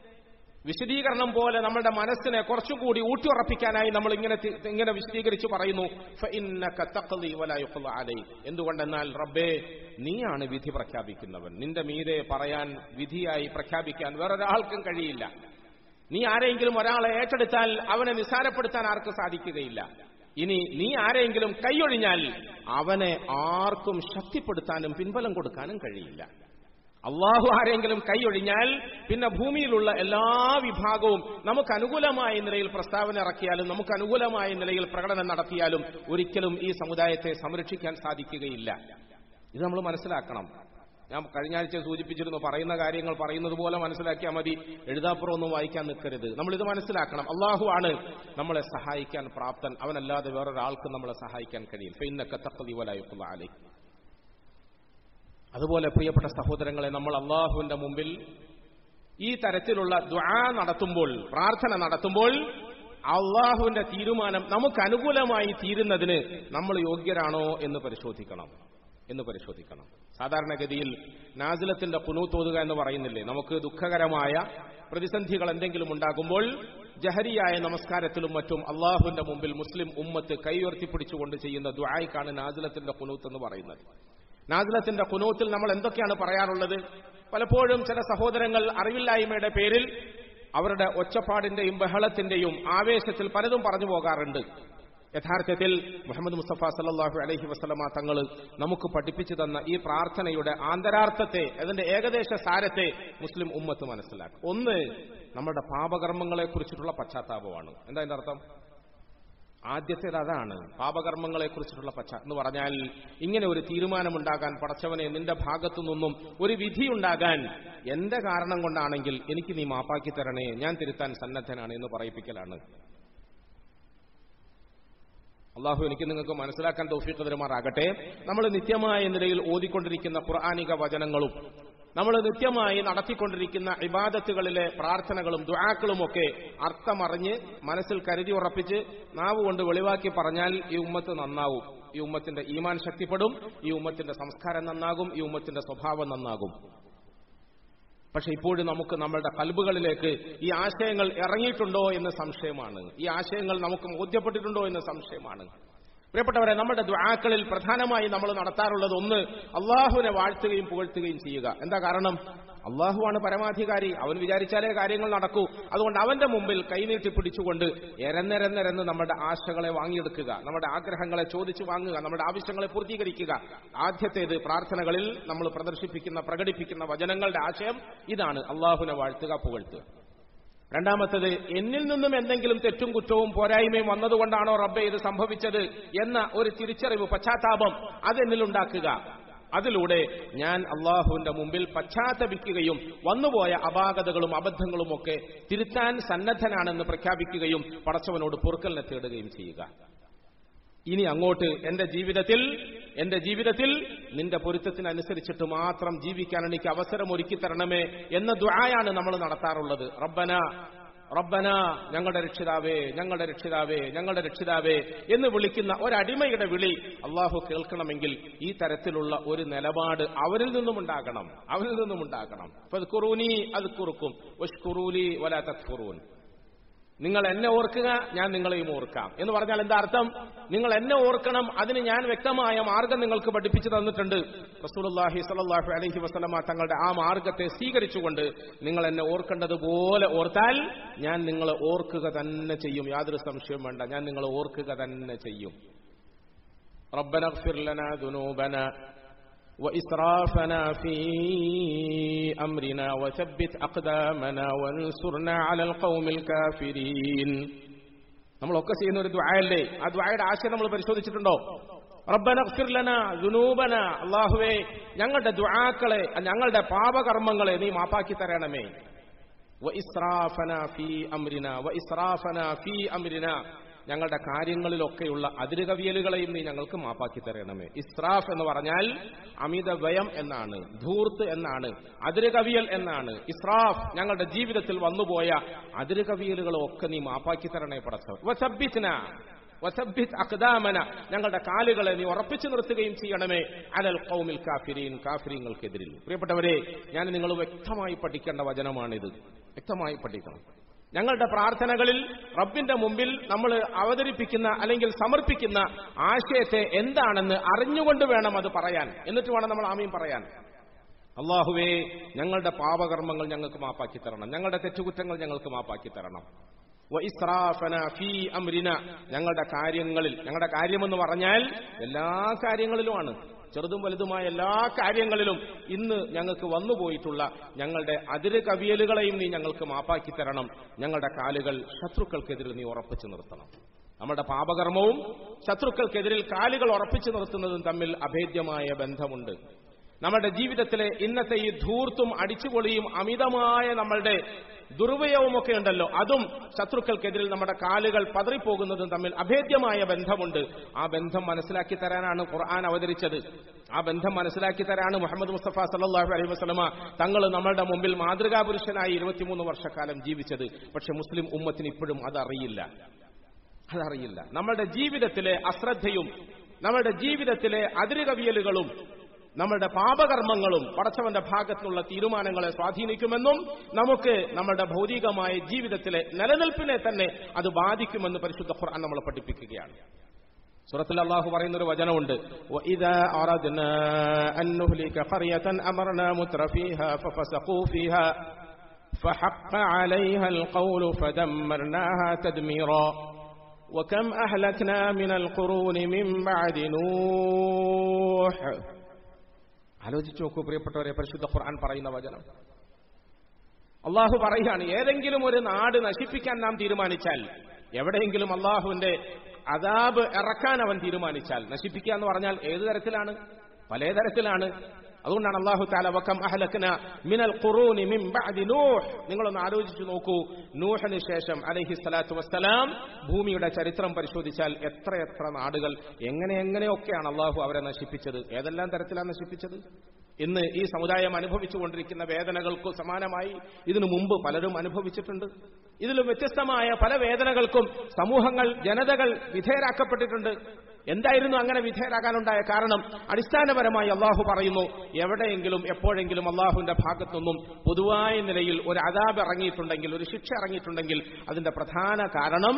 വിശദീകരണം പോലെ നമ്മുടെ മനസ്സിനെ കുറച്ചുകൂടി ഊട്ടിയുറപ്പിക്കാനായി നമ്മൾ ഇങ്ങനെ തി- ഇങ്ങനെ വിശദീകരിച്ച് പറയുന്നു "ഫഇന്നക തഖ്ളി വലാ യുഖ്ള അലൈക്." എന്തുകൊണ്ടെന്നാൽ റബ്ബേ നീയാണ് വിധി പ്രഖ്യാപിക്കുന്നവൻ നിന്റെ മീതെ പറയാൻ വിധിയായി പ്രഖ്യാപിക്കാൻ വേറൊരാൾക്കും കഴിയില്ല നീ ആരെങ്കിലും ഒരാളെ ഏറ്റെടുത്താൽ അവനെ നിസാരപ്പെടുത്താൻ ആർക്കും സാധിക്കുകയില്ല ഇനി നീ ആരെങ്കിലും കൈയൊഴിഞ്ഞാൽ അവനെ ആർക്കും ശക്തിപ്പെടുത്താനും പിൻബലം കൊടുക്കാനും കഴിയില്ല അള്ളാഹു ആരെങ്കിലും കൈയൊഴിഞ്ഞാൽ പിന്നെ ഭൂമിയിലുള്ള എല്ലാ വിഭാഗവും നമുക്ക് അനുകൂലമായ നിലയിൽ പ്രസ്താവന ഇറക്കിയാലും നമുക്ക് അനുകൂലമായ നിലയിൽ പ്രകടനം നടത്തിയാലും ഒരിക്കലും ഈ സമുദായത്തെ സംരക്ഷിക്കാൻ സാധിക്കുകയില്ല ഇത് നമ്മൾ മനസ്സിലാക്കണം ഞാൻ കഴിഞ്ഞ ആഴ്ച സൂചിപ്പിച്ചിരുന്നു പറയുന്ന കാര്യങ്ങൾ പറയുന്നത് പോലെ മനസ്സിലാക്കിയാൽ മതി എഴുതാപ്പുറം ഒന്നും വായിക്കാൻ നിൽക്കരുത് നമ്മളിത് മനസ്സിലാക്കണം അള്ളാഹു ആണ് നമ്മളെ സഹായിക്കാൻ പ്രാപ്തൻ അവനല്ലാതെ വേറൊരാൾക്കും നമ്മളെ സഹായിക്കാൻ കഴിയും ഫൈനക്ക തഖ്ദി വലാ യുഖ്ള അലൈക് അതുപോലെ പ്രിയപ്പെട്ട സഹോദരങ്ങളെ നമ്മൾ അള്ളാഹുവിന്റെ മുമ്പിൽ ഈ തരത്തിലുള്ള ദ്വാ നടത്തുമ്പോൾ പ്രാർത്ഥന നടത്തുമ്പോൾ അള്ളാഹുവിന്റെ തീരുമാനം നമുക്ക് അനുകൂലമായി തീരുന്നതിന് നമ്മൾ യോഗ്യരാണോ എന്ന് പരിശോധിക്കണം എന്ന് പരിശോധിക്കണം സാധാരണഗതിയിൽ നാസിലത്തിന്റെ കുനൂത്തോതുക എന്ന് പറയുന്നില്ലേ നമുക്ക് ദുഃഖകരമായ പ്രതിസന്ധികൾ എന്തെങ്കിലും ഉണ്ടാകുമ്പോൾ ജഹരിയായ നമസ്കാരത്തിലും മറ്റും അള്ളാഹുവിന്റെ മുമ്പിൽ മുസ്ലിം ഉമ്മത്ത് കൈയുയർത്തിപ്പിടിച്ചുകൊണ്ട് ചെയ്യുന്ന ദ്വായിക്കാണ് നാസിലത്തിന്റെ കുനൂത്ത് എന്ന് പറയുന്നത് നാസിലത്തിന്റെ കുനൂത്തിൽ നമ്മൾ എന്തൊക്കെയാണ് പറയാറുള്ളത് പലപ്പോഴും ചില സഹോദരങ്ങൾ അറിവില്ലായ്മയുടെ പേരിൽ അവരുടെ ഒച്ചപ്പാടിന്റെയും ബഹളത്തിന്റെയും ആവേശത്തിൽ പലതും പറഞ്ഞു പോകാറുണ്ട് യഥാർത്ഥത്തിൽ മുഹമ്മദ് മുസ്തഫ സല്ലാഹു അലൈഹി വസ്ലമ തങ്ങൾ നമുക്ക് പഠിപ്പിച്ചു തന്ന ഈ പ്രാർത്ഥനയുടെ ആന്തരാർത്ഥത്തെ അതിന്റെ ഏകദേശ സാരത്തെ മുസ്ലിം ഉമ്മത്ത് മനസ്സിലാക്കും ഒന്ന് നമ്മുടെ പാപകർമ്മങ്ങളെ കുറിച്ചിട്ടുള്ള പശ്ചാത്താപമാണ് എന്താ അതിന്റെ അർത്ഥം ആദ്യത്തേത് അതാണ് പാപകർമ്മങ്ങളെ കുറിച്ചിട്ടുള്ള പശ്ചാ എന്ന് പറഞ്ഞാൽ ഇങ്ങനെ ഒരു തീരുമാനമുണ്ടാകാൻ പടച്ചവനെ നിന്റെ ഭാഗത്തു നിന്നും ഒരു വിധിയുണ്ടാകാൻ എന്റെ കാരണം കൊണ്ടാണെങ്കിൽ എനിക്ക് നീ മാപ്പാക്കി തരണേ ഞാൻ തിരുത്താൻ സന്നദ്ധനാണ് എന്ന് പറയിപ്പിക്കലാണ് അള്ളാഹു എനിക്ക് നിങ്ങൾക്ക് മനസ്സിലാക്കാൻ തൗഫീഖ് തരുമാറാകട്ടെ നമ്മൾ നിത്യമായ നിലയിൽ ഓതിക്കൊണ്ടിരിക്കുന്ന ഖുർആാനിക വചനങ്ങളും നമ്മൾ നിത്യമായി നടത്തിക്കൊണ്ടിരിക്കുന്ന ഇബാദത്തുകളിലെ പ്രാർത്ഥനകളും ദുആക്കളുമൊക്കെ അർത്ഥമറിഞ്ഞ് മനസ്സിൽ കരുതി ഉറപ്പിച്ച് നാവ് കൊണ്ട് വെളിവാക്കി പറഞ്ഞാൽ ഈ ഉമ്മത്ത് നന്നാവും ഈ ഉമ്മത്തിന്റെ ഈമാൻ ശക്തിപ്പെടും ഈ ഉമ്മത്തിന്റെ സംസ്കാരം നന്നാകും ഈ ഉമ്മത്തിന്റെ സ്വഭാവം നന്നാകും പക്ഷെ ഇപ്പോഴും നമുക്ക് നമ്മളുടെ കൽബുകളിലേക്ക് ഈ ആശയങ്ങൾ ഇറങ്ങിയിട്ടുണ്ടോ എന്ന് സംശയമാണ് ഈ ആശയങ്ങൾ നമുക്ക് ബോധ്യപ്പെട്ടിട്ടുണ്ടോ എന്ന് സംശയമാണ് പ്രിയപ്പെട്ടവരെ നമ്മുടെ ദ്വാക്കളിൽ പ്രധാനമായി നമ്മൾ നടത്താറുള്ളത് ഒന്ന് അള്ളാഹുവിനെ വാഴ്ത്തുകയും പുകഴ്ത്തുകയും ചെയ്യുക എന്താ കാരണം അള്ളാഹുവാണ് പരമാധികാരി അവൻ വിചാരിച്ചാലേ കാര്യങ്ങൾ നടക്കൂ അതുകൊണ്ട് അവന്റെ മുമ്പിൽ കൈനീട്ടി പിടിച്ചുകൊണ്ട് എരന്നെരന്നെരന്ന് നമ്മുടെ ആശകളെ വാങ്ങിയെടുക്കുക നമ്മുടെ ആഗ്രഹങ്ങളെ ചോദിച്ചു വാങ്ങുക നമ്മുടെ ആവശ്യങ്ങളെ പൂർത്തീകരിക്കുക ആദ്യത്തേത് പ്രാർത്ഥനകളിൽ നമ്മൾ പ്രദർശിപ്പിക്കുന്ന പ്രകടിപ്പിക്കുന്ന വചനങ്ങളുടെ ആശയം ഇതാണ് അള്ളാഹുവിനെ വാഴ്ത്തുക പുകഴ്ത്തുക രണ്ടാമത്തത് എന്നിൽ നിന്നും എന്തെങ്കിലും തെറ്റും കുറ്റവും പോരായ്മയും വന്നതുകൊണ്ടാണോ റബ്ബെ ഇത് സംഭവിച്ചത് എന്ന ഒരു തിരിച്ചറിവ് പശ്ചാത്താപം അതെന്നിലുണ്ടാക്കുക അതിലൂടെ ഞാൻ അള്ളാഹുവിന്റെ മുമ്പിൽ പശ്ചാത്തപിക്കുകയും വന്നുപോയ അപാകതകളും അബദ്ധങ്ങളും ഒക്കെ തിരുത്താൻ സന്നദ്ധനാണെന്ന് പ്രഖ്യാപിക്കുകയും പടച്ചവനോട് പൊറുക്കലിനെ തേടുകയും ചെയ്യുക ഇനി അങ്ങോട്ട് എന്റെ ജീവിതത്തിൽ എന്റെ ജീവിതത്തിൽ നിന്റെ പൊരുത്തത്തിനനുസരിച്ചിട്ട് മാത്രം ജീവിക്കാൻ എനിക്ക് അവസരം ഒരുക്കി തരണമേ എന്ന ദ്വായാണ് നമ്മൾ നടത്താറുള്ളത് റബ്ബന റബ്ബന ഞങ്ങളുടെ രക്ഷിതാവേ ഞങ്ങളുടെ രക്ഷിതാവേ ഞങ്ങളുടെ രക്ഷിതാവേ എന്ന് വിളിക്കുന്ന ഒരടിമയുടെ വിളി അള്ളാഹു കേൾക്കണമെങ്കിൽ ഈ തരത്തിലുള്ള ഒരു നിലപാട് അവരിൽ നിന്നും ഉണ്ടാകണം അവരിൽ നിന്നും ഉണ്ടാകണം ഫദ്കുറൂനി അത് കുറുക്കും വഷ്കുറൂലി വലാ തക്ഫുറൂൻ നിങ്ങൾ എന്നെ ഓർക്കുക ഞാൻ നിങ്ങളെയും ഓർക്കാം എന്ന് പറഞ്ഞാൽ എന്താ അർത്ഥം നിങ്ങൾ എന്നെ ഓർക്കണം അതിന് ഞാൻ വ്യക്തമായ മാർഗം നിങ്ങൾക്ക് പഠിപ്പിച്ചു തന്നിട്ടുണ്ട് റസൂലുള്ളാഹി സ്വല്ലല്ലാഹു അലൈഹി വസല്ലമ തങ്ങളുടെ ആ മാർഗത്തെ സ്വീകരിച്ചുകൊണ്ട് നിങ്ങൾ എന്നെ ഓർക്കേണ്ടതുപോലെ ഓർത്താൽ ഞാൻ നിങ്ങളെ ഓർക്കുക തന്നെ ചെയ്യും യാതൊരു സംശയവും വേണ്ട ഞാൻ നിങ്ങളെ ഓർക്കുക തന്നെ ചെയ്യും ربنا اغفر لنا ذنوبنا وإسرافنا في أمرنا وثبت أقدامنا وانصرنا على القوم الكافرين നമ്മളൊക്കെ ചെയ്യുന്ന ഒരു ദ്വായല്ലേ ആ ദ്വായയുടെ ആശയം നമ്മൾ പരിശോധിച്ചിട്ടുണ്ടോ റബ്ബന ലന ദുനൂബന അള്ളാഹുവേ ഞങ്ങളുടെ ദ്വാക്കളെ ഞങ്ങളുടെ പാപകർമ്മങ്ങളെ നീ മാപ്പാക്കി തരണമേ വ ഇസ്രാഫന ഫീ അംരിന വ ഇസ്രാഫന ഫീ അംരിന ഞങ്ങളുടെ കാര്യങ്ങളിലൊക്കെയുള്ള അതിരുകവിയലുകളെയും നീ ഞങ്ങൾക്ക് മാപ്പാക്കി തരണമേ ഇസ്രാഫ് എന്ന് പറഞ്ഞാൽ അമിത വ്യയം എന്നാണ് ധൂർത്ത് എന്നാണ് അതിരുകവിയൽ എന്നാണ് ഇസ്രാഫ് ഞങ്ങളുടെ ജീവിതത്തിൽ വന്നുപോയ അതിരുകവിയലുകളൊക്കെ നീ മാപ്പാക്കി തരണേ പടച്ചവൻ വസബ്ബിത് അഖ്ദാമന ഞങ്ങളുടെ കാലുകളെ നീ ഉറപ്പിച്ചു നിർത്തുകയും ചെയ്യണമേ അലൽ ഖൗമിൽ കാഫിരീൻ കാഫിരീങ്ങൾക്കെതിരിൽ പ്രിയപ്പെട്ടവരെ ഞാൻ നിങ്ങൾ വ്യക്തമായി പഠിക്കേണ്ട വചനമാണിത് വ്യക്തമായി പഠിക്കണം ഞങ്ങളുടെ പ്രാർത്ഥനകളിൽ റബ്ബിന്റെ മുമ്പിൽ നമ്മൾ അവതരിപ്പിക്കുന്ന അല്ലെങ്കിൽ സമർപ്പിക്കുന്ന ആശയത്തെ എന്താണെന്ന് അറിഞ്ഞുകൊണ്ട് വേണം അത് പറയാൻ എന്നിട്ട് വേണം നമ്മൾ ആമീൻ പറയാൻ അള്ളാഹുവേ ഞങ്ങളുടെ പാപകർമ്മങ്ങൾ ഞങ്ങൾക്ക് മാപ്പാക്കി തരണം ഞങ്ങളുടെ തെറ്റുകുറ്റങ്ങൾ ഞങ്ങൾക്ക് മാപ്പാക്കി തരണം വ ഇസ്രാഫന ഫീ അംരിന ഞങ്ങളുടെ കാര്യങ്ങളിൽ ഞങ്ങളുടെ കാര്യമെന്ന് പറഞ്ഞാൽ എല്ലാ കാര്യങ്ങളിലുമാണ് ചെറുതും വലുതുമായ എല്ലാ കാര്യങ്ങളിലും ഇന്ന് ഞങ്ങൾക്ക് വന്നുപോയിട്ടുള്ള ഞങ്ങളുടെ അതിര് കവിയലുകളെയും നീ ഞങ്ങൾക്ക് മാപ്പാക്കി തരണം ഞങ്ങളുടെ കാലുകൾ ശത്രുക്കൾക്കെതിരെ നീ ഉറപ്പിച്ചു നിർത്തണം നമ്മുടെ പാപകർമ്മവും ശത്രുക്കൾക്കെതിരിൽ കാലുകൾ ഉറപ്പിച്ചു നിർത്തുന്നതും തമ്മിൽ അഭേദ്യമായ ബന്ധമുണ്ട് നമ്മുടെ ജീവിതത്തിലെ ഇന്നത്തെ ഈ ധൂർത്തും അടിച്ചുപൊളിയും അമിതമായ നമ്മളുടെ ദുർവയവുമൊക്കെ ഉണ്ടല്ലോ അതും ശത്രുക്കൾക്കെതിരിൽ നമ്മുടെ കാലുകൾ പതറിപ്പോകുന്നതും തമ്മിൽ അഭേദ്യമായ ബന്ധമുണ്ട് ആ ബന്ധം മനസ്സിലാക്കി തരാനാണ് ഖുർആൻ അവതരിച്ചത് ആ ബന്ധം മനസ്സിലാക്കി തരാണ് മുഹമ്മദ് മുസ്തഫ സല്ലാഹു അലൈഹി വസ്ലമ തങ്ങൾ നമ്മളുടെ മുമ്പിൽ മാതൃകാ പുരുഷനായി ഇരുപത്തിമൂന്ന് വർഷക്കാലം ജീവിച്ചത് പക്ഷെ മുസ്ലിം ഉമ്മത്തിന് ഇപ്പോഴും അതറിയില്ല അതറിയില്ല നമ്മളുടെ ജീവിതത്തിലെ അശ്രദ്ധയും നമ്മുടെ ജീവിതത്തിലെ അതിരുകവിയലുകളും നമ്മുടെ പാപകർമ്മങ്ങളും പടച്ചവന്റെ ഭാഗത്തുനിന്നുള്ള തീരുമാനങ്ങളെ സ്വാധീനിക്കുമെന്നും നമുക്ക് നമ്മുടെ ഭൗതികമായ ജീവിതത്തിലെ നിലനിൽപ്പിനെ തന്നെ അത് ബാധിക്കുമെന്ന് പരിശുദ്ധ ഖുർആൻ നമ്മളെ പഠിപ്പിക്കുകയാണ് സൂറത്തിൽ അള്ളാഹു പറയുന്ന ഒരു വചനമുണ്ട് وَإِذَا أَرَدْنَا أَن نُهْلِكَ قَرْيَةً أَمَرْنَا مُتْرَ فِيهَا فَفَسَقُوا فِيهَا فَحَقَّ عَلَيْهَا الْقَوْلُ فَدَمَّرْنَاهَا تَدْمِيرًا وَكَمْ أَهْلَكْنَا مِنَ الْقُرُونِ مِنْ بَعْدِ نُوحٍ ആലോചിച്ചു നോക്കൂ പ്രിയപ്പെട്ടവരെ പരിശുദ്ധ ഖുർആൻ പറയുന്ന വചനം അള്ളാഹു പറയുകയാണ് ഏതെങ്കിലും ഒരു നാട് നശിപ്പിക്കാൻ നാം തീരുമാനിച്ചാൽ എവിടെയെങ്കിലും അള്ളാഹുവിന്റെ അതാബ് ഇറക്കാൻ അവൻ തീരുമാനിച്ചാൽ നശിപ്പിക്കുക എന്ന് പറഞ്ഞാൽ ഏത് തരത്തിലാണ് പല തരത്തിലാണ് അതുകൊണ്ടാണ് അള്ളാഹു താല വക്കം അഹലക്കന മിനൽ ഖുറൂനി മിൻ ബഅദി നൂഹ് നിങ്ങളൊന്ന് ആലോചിച്ചു നോക്കൂ നൂഹിന് ശേഷം അലൈഹി സ്വലാത്തു വസ്സലാം ഭൂമിയുടെ ചരിത്രം പരിശോധിച്ചാൽ എത്ര എത്ര നാടുകൾ എങ്ങനെ എങ്ങനെയൊക്കെയാണ് അള്ളാഹു അവരെ നശിപ്പിച്ചത് ഏതെല്ലാം തരത്തിലാണ് നശിപ്പിച്ചത് ഇന്ന് ഈ സമുദായം അനുഭവിച്ചുകൊണ്ടിരിക്കുന്ന വേദനകൾക്ക് സമാനമായി ഇതിനു മുമ്പ് പലരും അനുഭവിച്ചിട്ടുണ്ട് ഇതിലും വ്യത്യസ്തമായ പല വേദനകൾക്കും സമൂഹങ്ങൾ ജനതകൾ വിധേയരാക്കപ്പെട്ടിട്ടുണ്ട് എന്തായിരുന്നു അങ്ങനെ വിധേയരാകാനുണ്ടായ കാരണം അടിസ്ഥാനപരമായി അള്ളാഹു പറയുന്നു എവിടെയെങ്കിലും എപ്പോഴെങ്കിലും അള്ളാഹുവിന്റെ ഭാഗത്തുനിന്നും പൊതുവായ നിലയിൽ ഒരു അതാബ് ഇറങ്ങിയിട്ടുണ്ടെങ്കിൽ ഒരു ശിക്ഷ ഇറങ്ങിയിട്ടുണ്ടെങ്കിൽ അതിന്റെ പ്രധാന കാരണം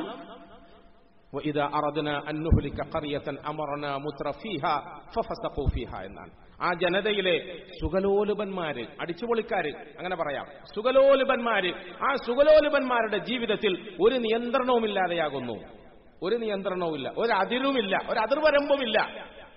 وإذا أردنا أن نهلك قرية أمرنا متر فيها ففسقوا فيها എന്നാണ് ആ ജനതയിലെ സുഗലോലുപന്മാര് അടിച്ചുപൊളിക്കാര് അങ്ങനെ പറയാം സുഗലോലുപന്മാര് ആ സുഗലോലുപന്മാരുടെ ജീവിതത്തിൽ ഒരു നിയന്ത്രണവുമില്ലാതെയാകുന്നു ഒരു നിയന്ത്രണവുമില്ല ഒരു അതിരുമില്ല ഒരു അതിർവരമ്പുമില്ല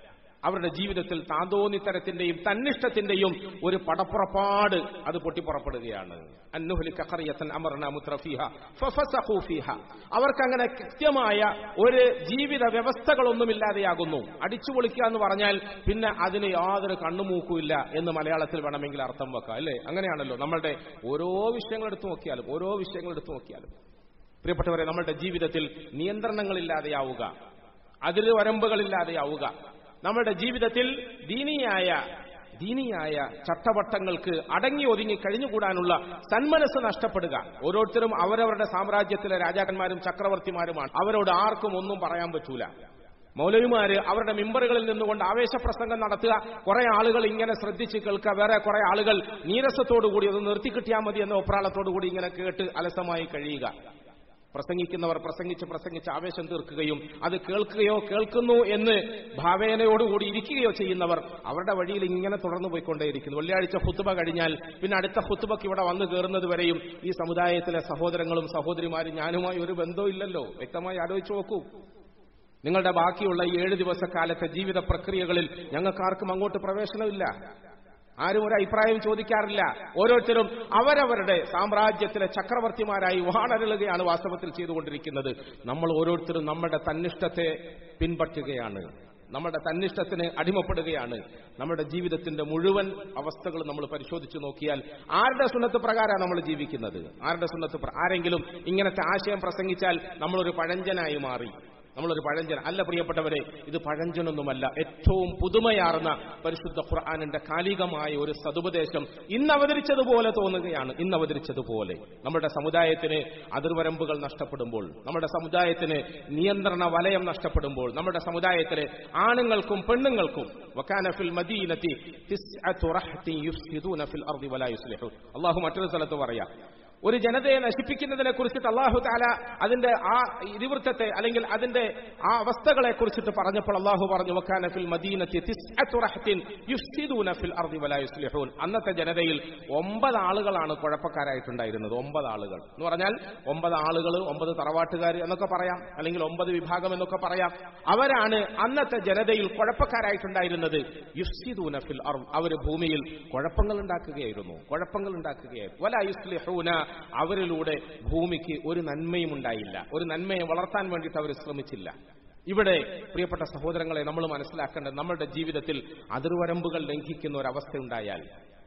അവരുടെ ജീവിതത്തിൽ താന്തോന്നിത്തരത്തിന്റെയും തന്നിഷ്ടത്തിന്റെയും ഒരു പടപ്പുറപ്പാട് അത് പൊട്ടിപ്പുറപ്പെടുകയാണ് അന്നുഹലിക ഖറിയത്തൻ അമർന മുത്രഫീഹ ഫഫസഖൂ ഫീഹ അവർക്കങ്ങനെ കൃത്യമായ ഒരു ജീവിത വ്യവസ്ഥകളൊന്നുമില്ലാതെയാകുന്നു അടിച്ചു പൊളിക്കുക എന്ന് പറഞ്ഞാൽ പിന്നെ അതിന് യാതൊരു കണ്ണുമൂക്കുമില്ല എന്ന് മലയാളത്തിൽ വേണമെങ്കിൽ അർത്ഥം വെക്കാം അല്ലേ അങ്ങനെയാണല്ലോ നമ്മളുടെ ഓരോ വിഷയങ്ങൾ എടുത്തു നോക്കിയാലും ഓരോ വിഷയങ്ങൾ എടുത്തു നോക്കിയാലും പ്രിയപ്പെട്ടവരെ നമ്മളുടെ ജീവിതത്തിൽ നിയന്ത്രണങ്ങളില്ലാതെയാവുക അതിര് വരമ്പുകളില്ലാതെയാവുക നമ്മുടെ ജീവിതത്തിൽ ദീനിയായ ദീനിയായ ചട്ടവട്ടങ്ങൾക്ക് അടങ്ങി ഒതുങ്ങി കഴിഞ്ഞുകൂടാനുള്ള സന്മനസ് നഷ്ടപ്പെടുക ഓരോരുത്തരും അവരവരുടെ സാമ്രാജ്യത്തിലെ രാജാക്കന്മാരും ചക്രവർത്തിമാരുമാണ് അവരോട് ആർക്കും ഒന്നും പറയാൻ പറ്റൂല മൗലവിമാര് അവരുടെ മിമ്പറുകളിൽ നിന്നുകൊണ്ട് ആവേശപ്രസംഗം നടത്തുക കുറെ ആളുകൾ ഇങ്ങനെ ശ്രദ്ധിച്ച് കേൾക്കുക വേറെ കുറെ ആളുകൾ നീരസത്തോടുകൂടി ഒന്ന് നിർത്തിക്കിട്ടിയാൽ മതി എന്ന ഒപ്രാളത്തോടുകൂടി ഇങ്ങനെ കേട്ട് അലസമായി കഴിയുക പ്രസംഗിക്കുന്നവർ പ്രസംഗിച്ച് പ്രസംഗിച്ച് ആവേശം തീർക്കുകയും അത് കേൾക്കുകയോ കേൾക്കുന്നു എന്ന് ഭാവേനയോടുകൂടി ഇരിക്കുകയോ ചെയ്യുന്നവർ അവരുടെ വഴിയിൽ ഇങ്ങനെ തുടർന്നു പോയിക്കൊണ്ടേയിരിക്കുന്നു വെള്ളിയാഴ്ച ഹുത്തുബ കഴിഞ്ഞാൽ പിന്നെ അടുത്ത ഹുത്തുബക്ക് ഇവിടെ വന്നു കയറുന്നത് വരെയും ഈ സമുദായത്തിലെ സഹോദരങ്ങളും സഹോദരിമാരും ഞാനുമായി ഒരു ബന്ധവും ഇല്ലല്ലോ വ്യക്തമായി ആലോചിച്ചു നോക്കൂ നിങ്ങളുടെ ബാക്കിയുള്ള ഈ ഏഴ് ദിവസക്കാലത്തെ ജീവിത പ്രക്രിയകളിൽ ഞങ്ങൾക്കാർക്കും അങ്ങോട്ട് പ്രവേശനമില്ല ആരും ഒരു അഭിപ്രായം ചോദിക്കാറില്ല ഓരോരുത്തരും അവരവരുടെ സാമ്രാജ്യത്തിലെ ചക്രവർത്തിമാരായി വാണരുളുകയാണ് വാസ്തവത്തിൽ ചെയ്തുകൊണ്ടിരിക്കുന്നത് നമ്മൾ ഓരോരുത്തരും നമ്മുടെ തന്നിഷ്ടത്തെ പിൻപറ്റുകയാണ് നമ്മുടെ തന്നിഷ്ടത്തിന് അടിമപ്പെടുകയാണ് നമ്മുടെ ജീവിതത്തിന്റെ മുഴുവൻ അവസ്ഥകൾ നമ്മൾ പരിശോധിച്ചു നോക്കിയാൽ ആരുടെ സുന്നത്ത് പ്രകാരമാണ് നമ്മൾ ജീവിക്കുന്നത് ആരുടെ സുന്നത്ത് പ്ര- ആരെങ്കിലും ഇങ്ങനത്തെ ആശയം പ്രസംഗിച്ചാൽ നമ്മളൊരു പഴഞ്ചനായി മാറി നമ്മളൊരു പഴഞ്ചൻ അല്ല പ്രിയപ്പെട്ടവരെ ഇത് പഴഞ്ചനൊന്നുമല്ല ഏറ്റവും പുതുമയാർന്ന പരിശുദ്ധ ഖുർആാനിന്റെ കാലികമായ ഒരു സതുപദേശം ഇന്ന് അവതരിച്ചതുപോലെ തോന്നുകയാണ് ഇന്ന് അവതരിച്ചതുപോലെ നമ്മുടെ സമുദായത്തിന് അതിർവരമ്പുകൾ നഷ്ടപ്പെടുമ്പോൾ നമ്മുടെ സമുദായത്തിന് നിയന്ത്രണ വലയം നഷ്ടപ്പെടുമ്പോൾ നമ്മുടെ സമുദായത്തിലെ ആണുങ്ങൾക്കും പെണ്ണുങ്ങൾക്കും വക്കാനഫിൽ മദീനത്തി തിസ്അതു റഹ്തി യുഫ്സിദൂന ഫിൽ അർദി വലാ യുസ്ലിഹൂൻ അല്ലാഹു മറ്റൊരു സ്ഥലത്ത് പറയാം ഒരു ജനതയെ നശിപ്പിക്കുന്നതിനെ കുറിച്ചിട്ട് അള്ളാഹു താല അതിന്റെ ആ ഇതിവൃത്തത്തെ അല്ലെങ്കിൽ അതിന്റെ ആ അവസ്ഥകളെ കുറിച്ചിട്ട് പറഞ്ഞപ്പോൾ അള്ളാഹു പറഞ്ഞു വക്കാന ഫിൽ മദീനത്തി തിസ്അതു റഹ്തിൻ യുഫ്സിദൂന ഫിൽ അർദി വലാ യുസ്ലിഹൂൻ അന്നത്തെ ജനതയിൽ ഒമ്പത് ആളുകളാണ് കുഴപ്പക്കാരായിട്ടുണ്ടായിരുന്നത് ഒമ്പത് ആളുകൾ എന്ന് പറഞ്ഞാൽ ഒമ്പത് ആളുകൾ ഒമ്പത് തറവാട്ടുകാർ എന്നൊക്കെ പറയാം അല്ലെങ്കിൽ ഒമ്പത് വിഭാഗം എന്നൊക്കെ പറയാം അവരാണ് അന്നത്തെ ജനതയിൽ കുഴപ്പക്കാരായിട്ടുണ്ടായിരുന്നത് യുഫ്സിദൂന ഫിൽ അർദ് അവർ ഭൂമിയിൽ കുഴപ്പങ്ങൾ ഉണ്ടാക്കുകയായിരുന്നു കുഴപ്പങ്ങൾ ഉണ്ടാക്കുകയായിരുന്നു വലാ യുസ്ലിഹൂന അവരിലൂടെ ഭൂമിക്ക് ഒരു നന്മയും ഉണ്ടായില്ല ഒരു നന്മയെ വളർത്താൻ വേണ്ടിയിട്ട് അവർ ശ്രമിച്ചില്ല ഇവിടെ പ്രിയപ്പെട്ട സഹോദരങ്ങളെ നമ്മൾ മനസ്സിലാക്കേണ്ടത് നമ്മളുടെ ജീവിതത്തിൽ അതിർവരമ്പുകൾ ലംഘിക്കുന്ന ഒരവസ്ഥ ഉണ്ടായാൽ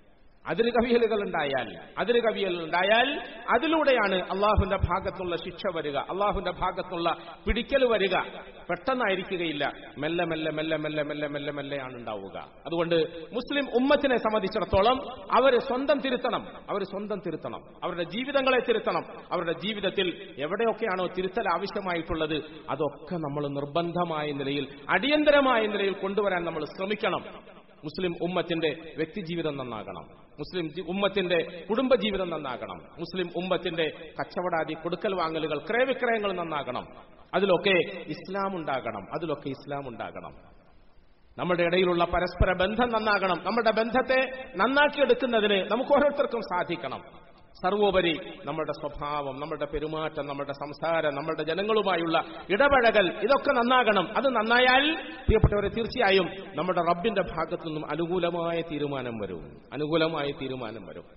അതിര് കവിയലുകൾ ഉണ്ടായാൽ അതിര് കവിയലുകൾ ഉണ്ടായാൽ അതിലൂടെയാണ് അള്ളാഹുവിന്റെ ഭാഗത്തുള്ള ശിക്ഷ വരിക അള്ളാഹുവിന്റെ ഭാഗത്തുള്ള പിടിക്കൽ വരിക പെട്ടെന്നായിരിക്കുകയില്ല മെല്ലെ മെല്ലെ മെല്ലെ മെല്ലെ മെല്ലെ മെല്ലെ മെല്ലെയാണ് ഉണ്ടാവുക അതുകൊണ്ട് മുസ്ലിം ഉമ്മത്തിനെ സംബന്ധിച്ചിടത്തോളം അവർ സ്വന്തം തിരുത്തണം അവർ സ്വന്തം തിരുത്തണം അവരുടെ ജീവിതങ്ങളെ തിരുത്തണം അവരുടെ ജീവിതത്തിൽ എവിടെയൊക്കെയാണോ തിരുത്തൽ ആവശ്യമായിട്ടുള്ളത് അതൊക്കെ നമ്മൾ നിർബന്ധമായ നിലയിൽ അടിയന്തരമായ നിലയിൽ കൊണ്ടുവരാൻ നമ്മൾ ശ്രമിക്കണം മുസ്ലിം ഉമ്മത്തിന്റെ വ്യക്തിജീവിതം നന്നാകണം മുസ്ലിം ജി- ഉമ്മത്തിന്റെ കുടുംബജീവിതം നന്നാകണം മുസ്ലിം ഉമ്മത്തിന്റെ കച്ചവടാദി കൊടുക്കൽ വാങ്ങലുകൾ ക്രയവിക്രയങ്ങൾ നന്നാകണം അതിലൊക്കെ ഇസ്ലാം ഉണ്ടാകണം അതിലൊക്കെ ഇസ്ലാം ഉണ്ടാകണം നമ്മുടെ ഇടയിലുള്ള പരസ്പര ബന്ധം നന്നാകണം നമ്മുടെ ബന്ധത്തെ നന്നാക്കിയെടുക്കുന്നതിന് നമുക്ക് ഓരോരുത്തർക്കും സാധിക്കണം സർവോപരി നമ്മുടെ സ്വഭാവം നമ്മുടെ പെരുമാറ്റം നമ്മുടെ സംസാരം നമ്മുടെ ജനങ്ങളുമായുള്ള ഇടപഴകൽ ഇതൊക്കെ നന്നാകണം അത് നന്നായാൽ പ്രിയപ്പെട്ടവരെ തീർച്ചയായും നമ്മുടെ റബ്ബിന്റെ ഭാഗത്തു നിന്നും അനുകൂലമായ തീരുമാനം വരും അനുകൂലമായ തീരുമാനം വരും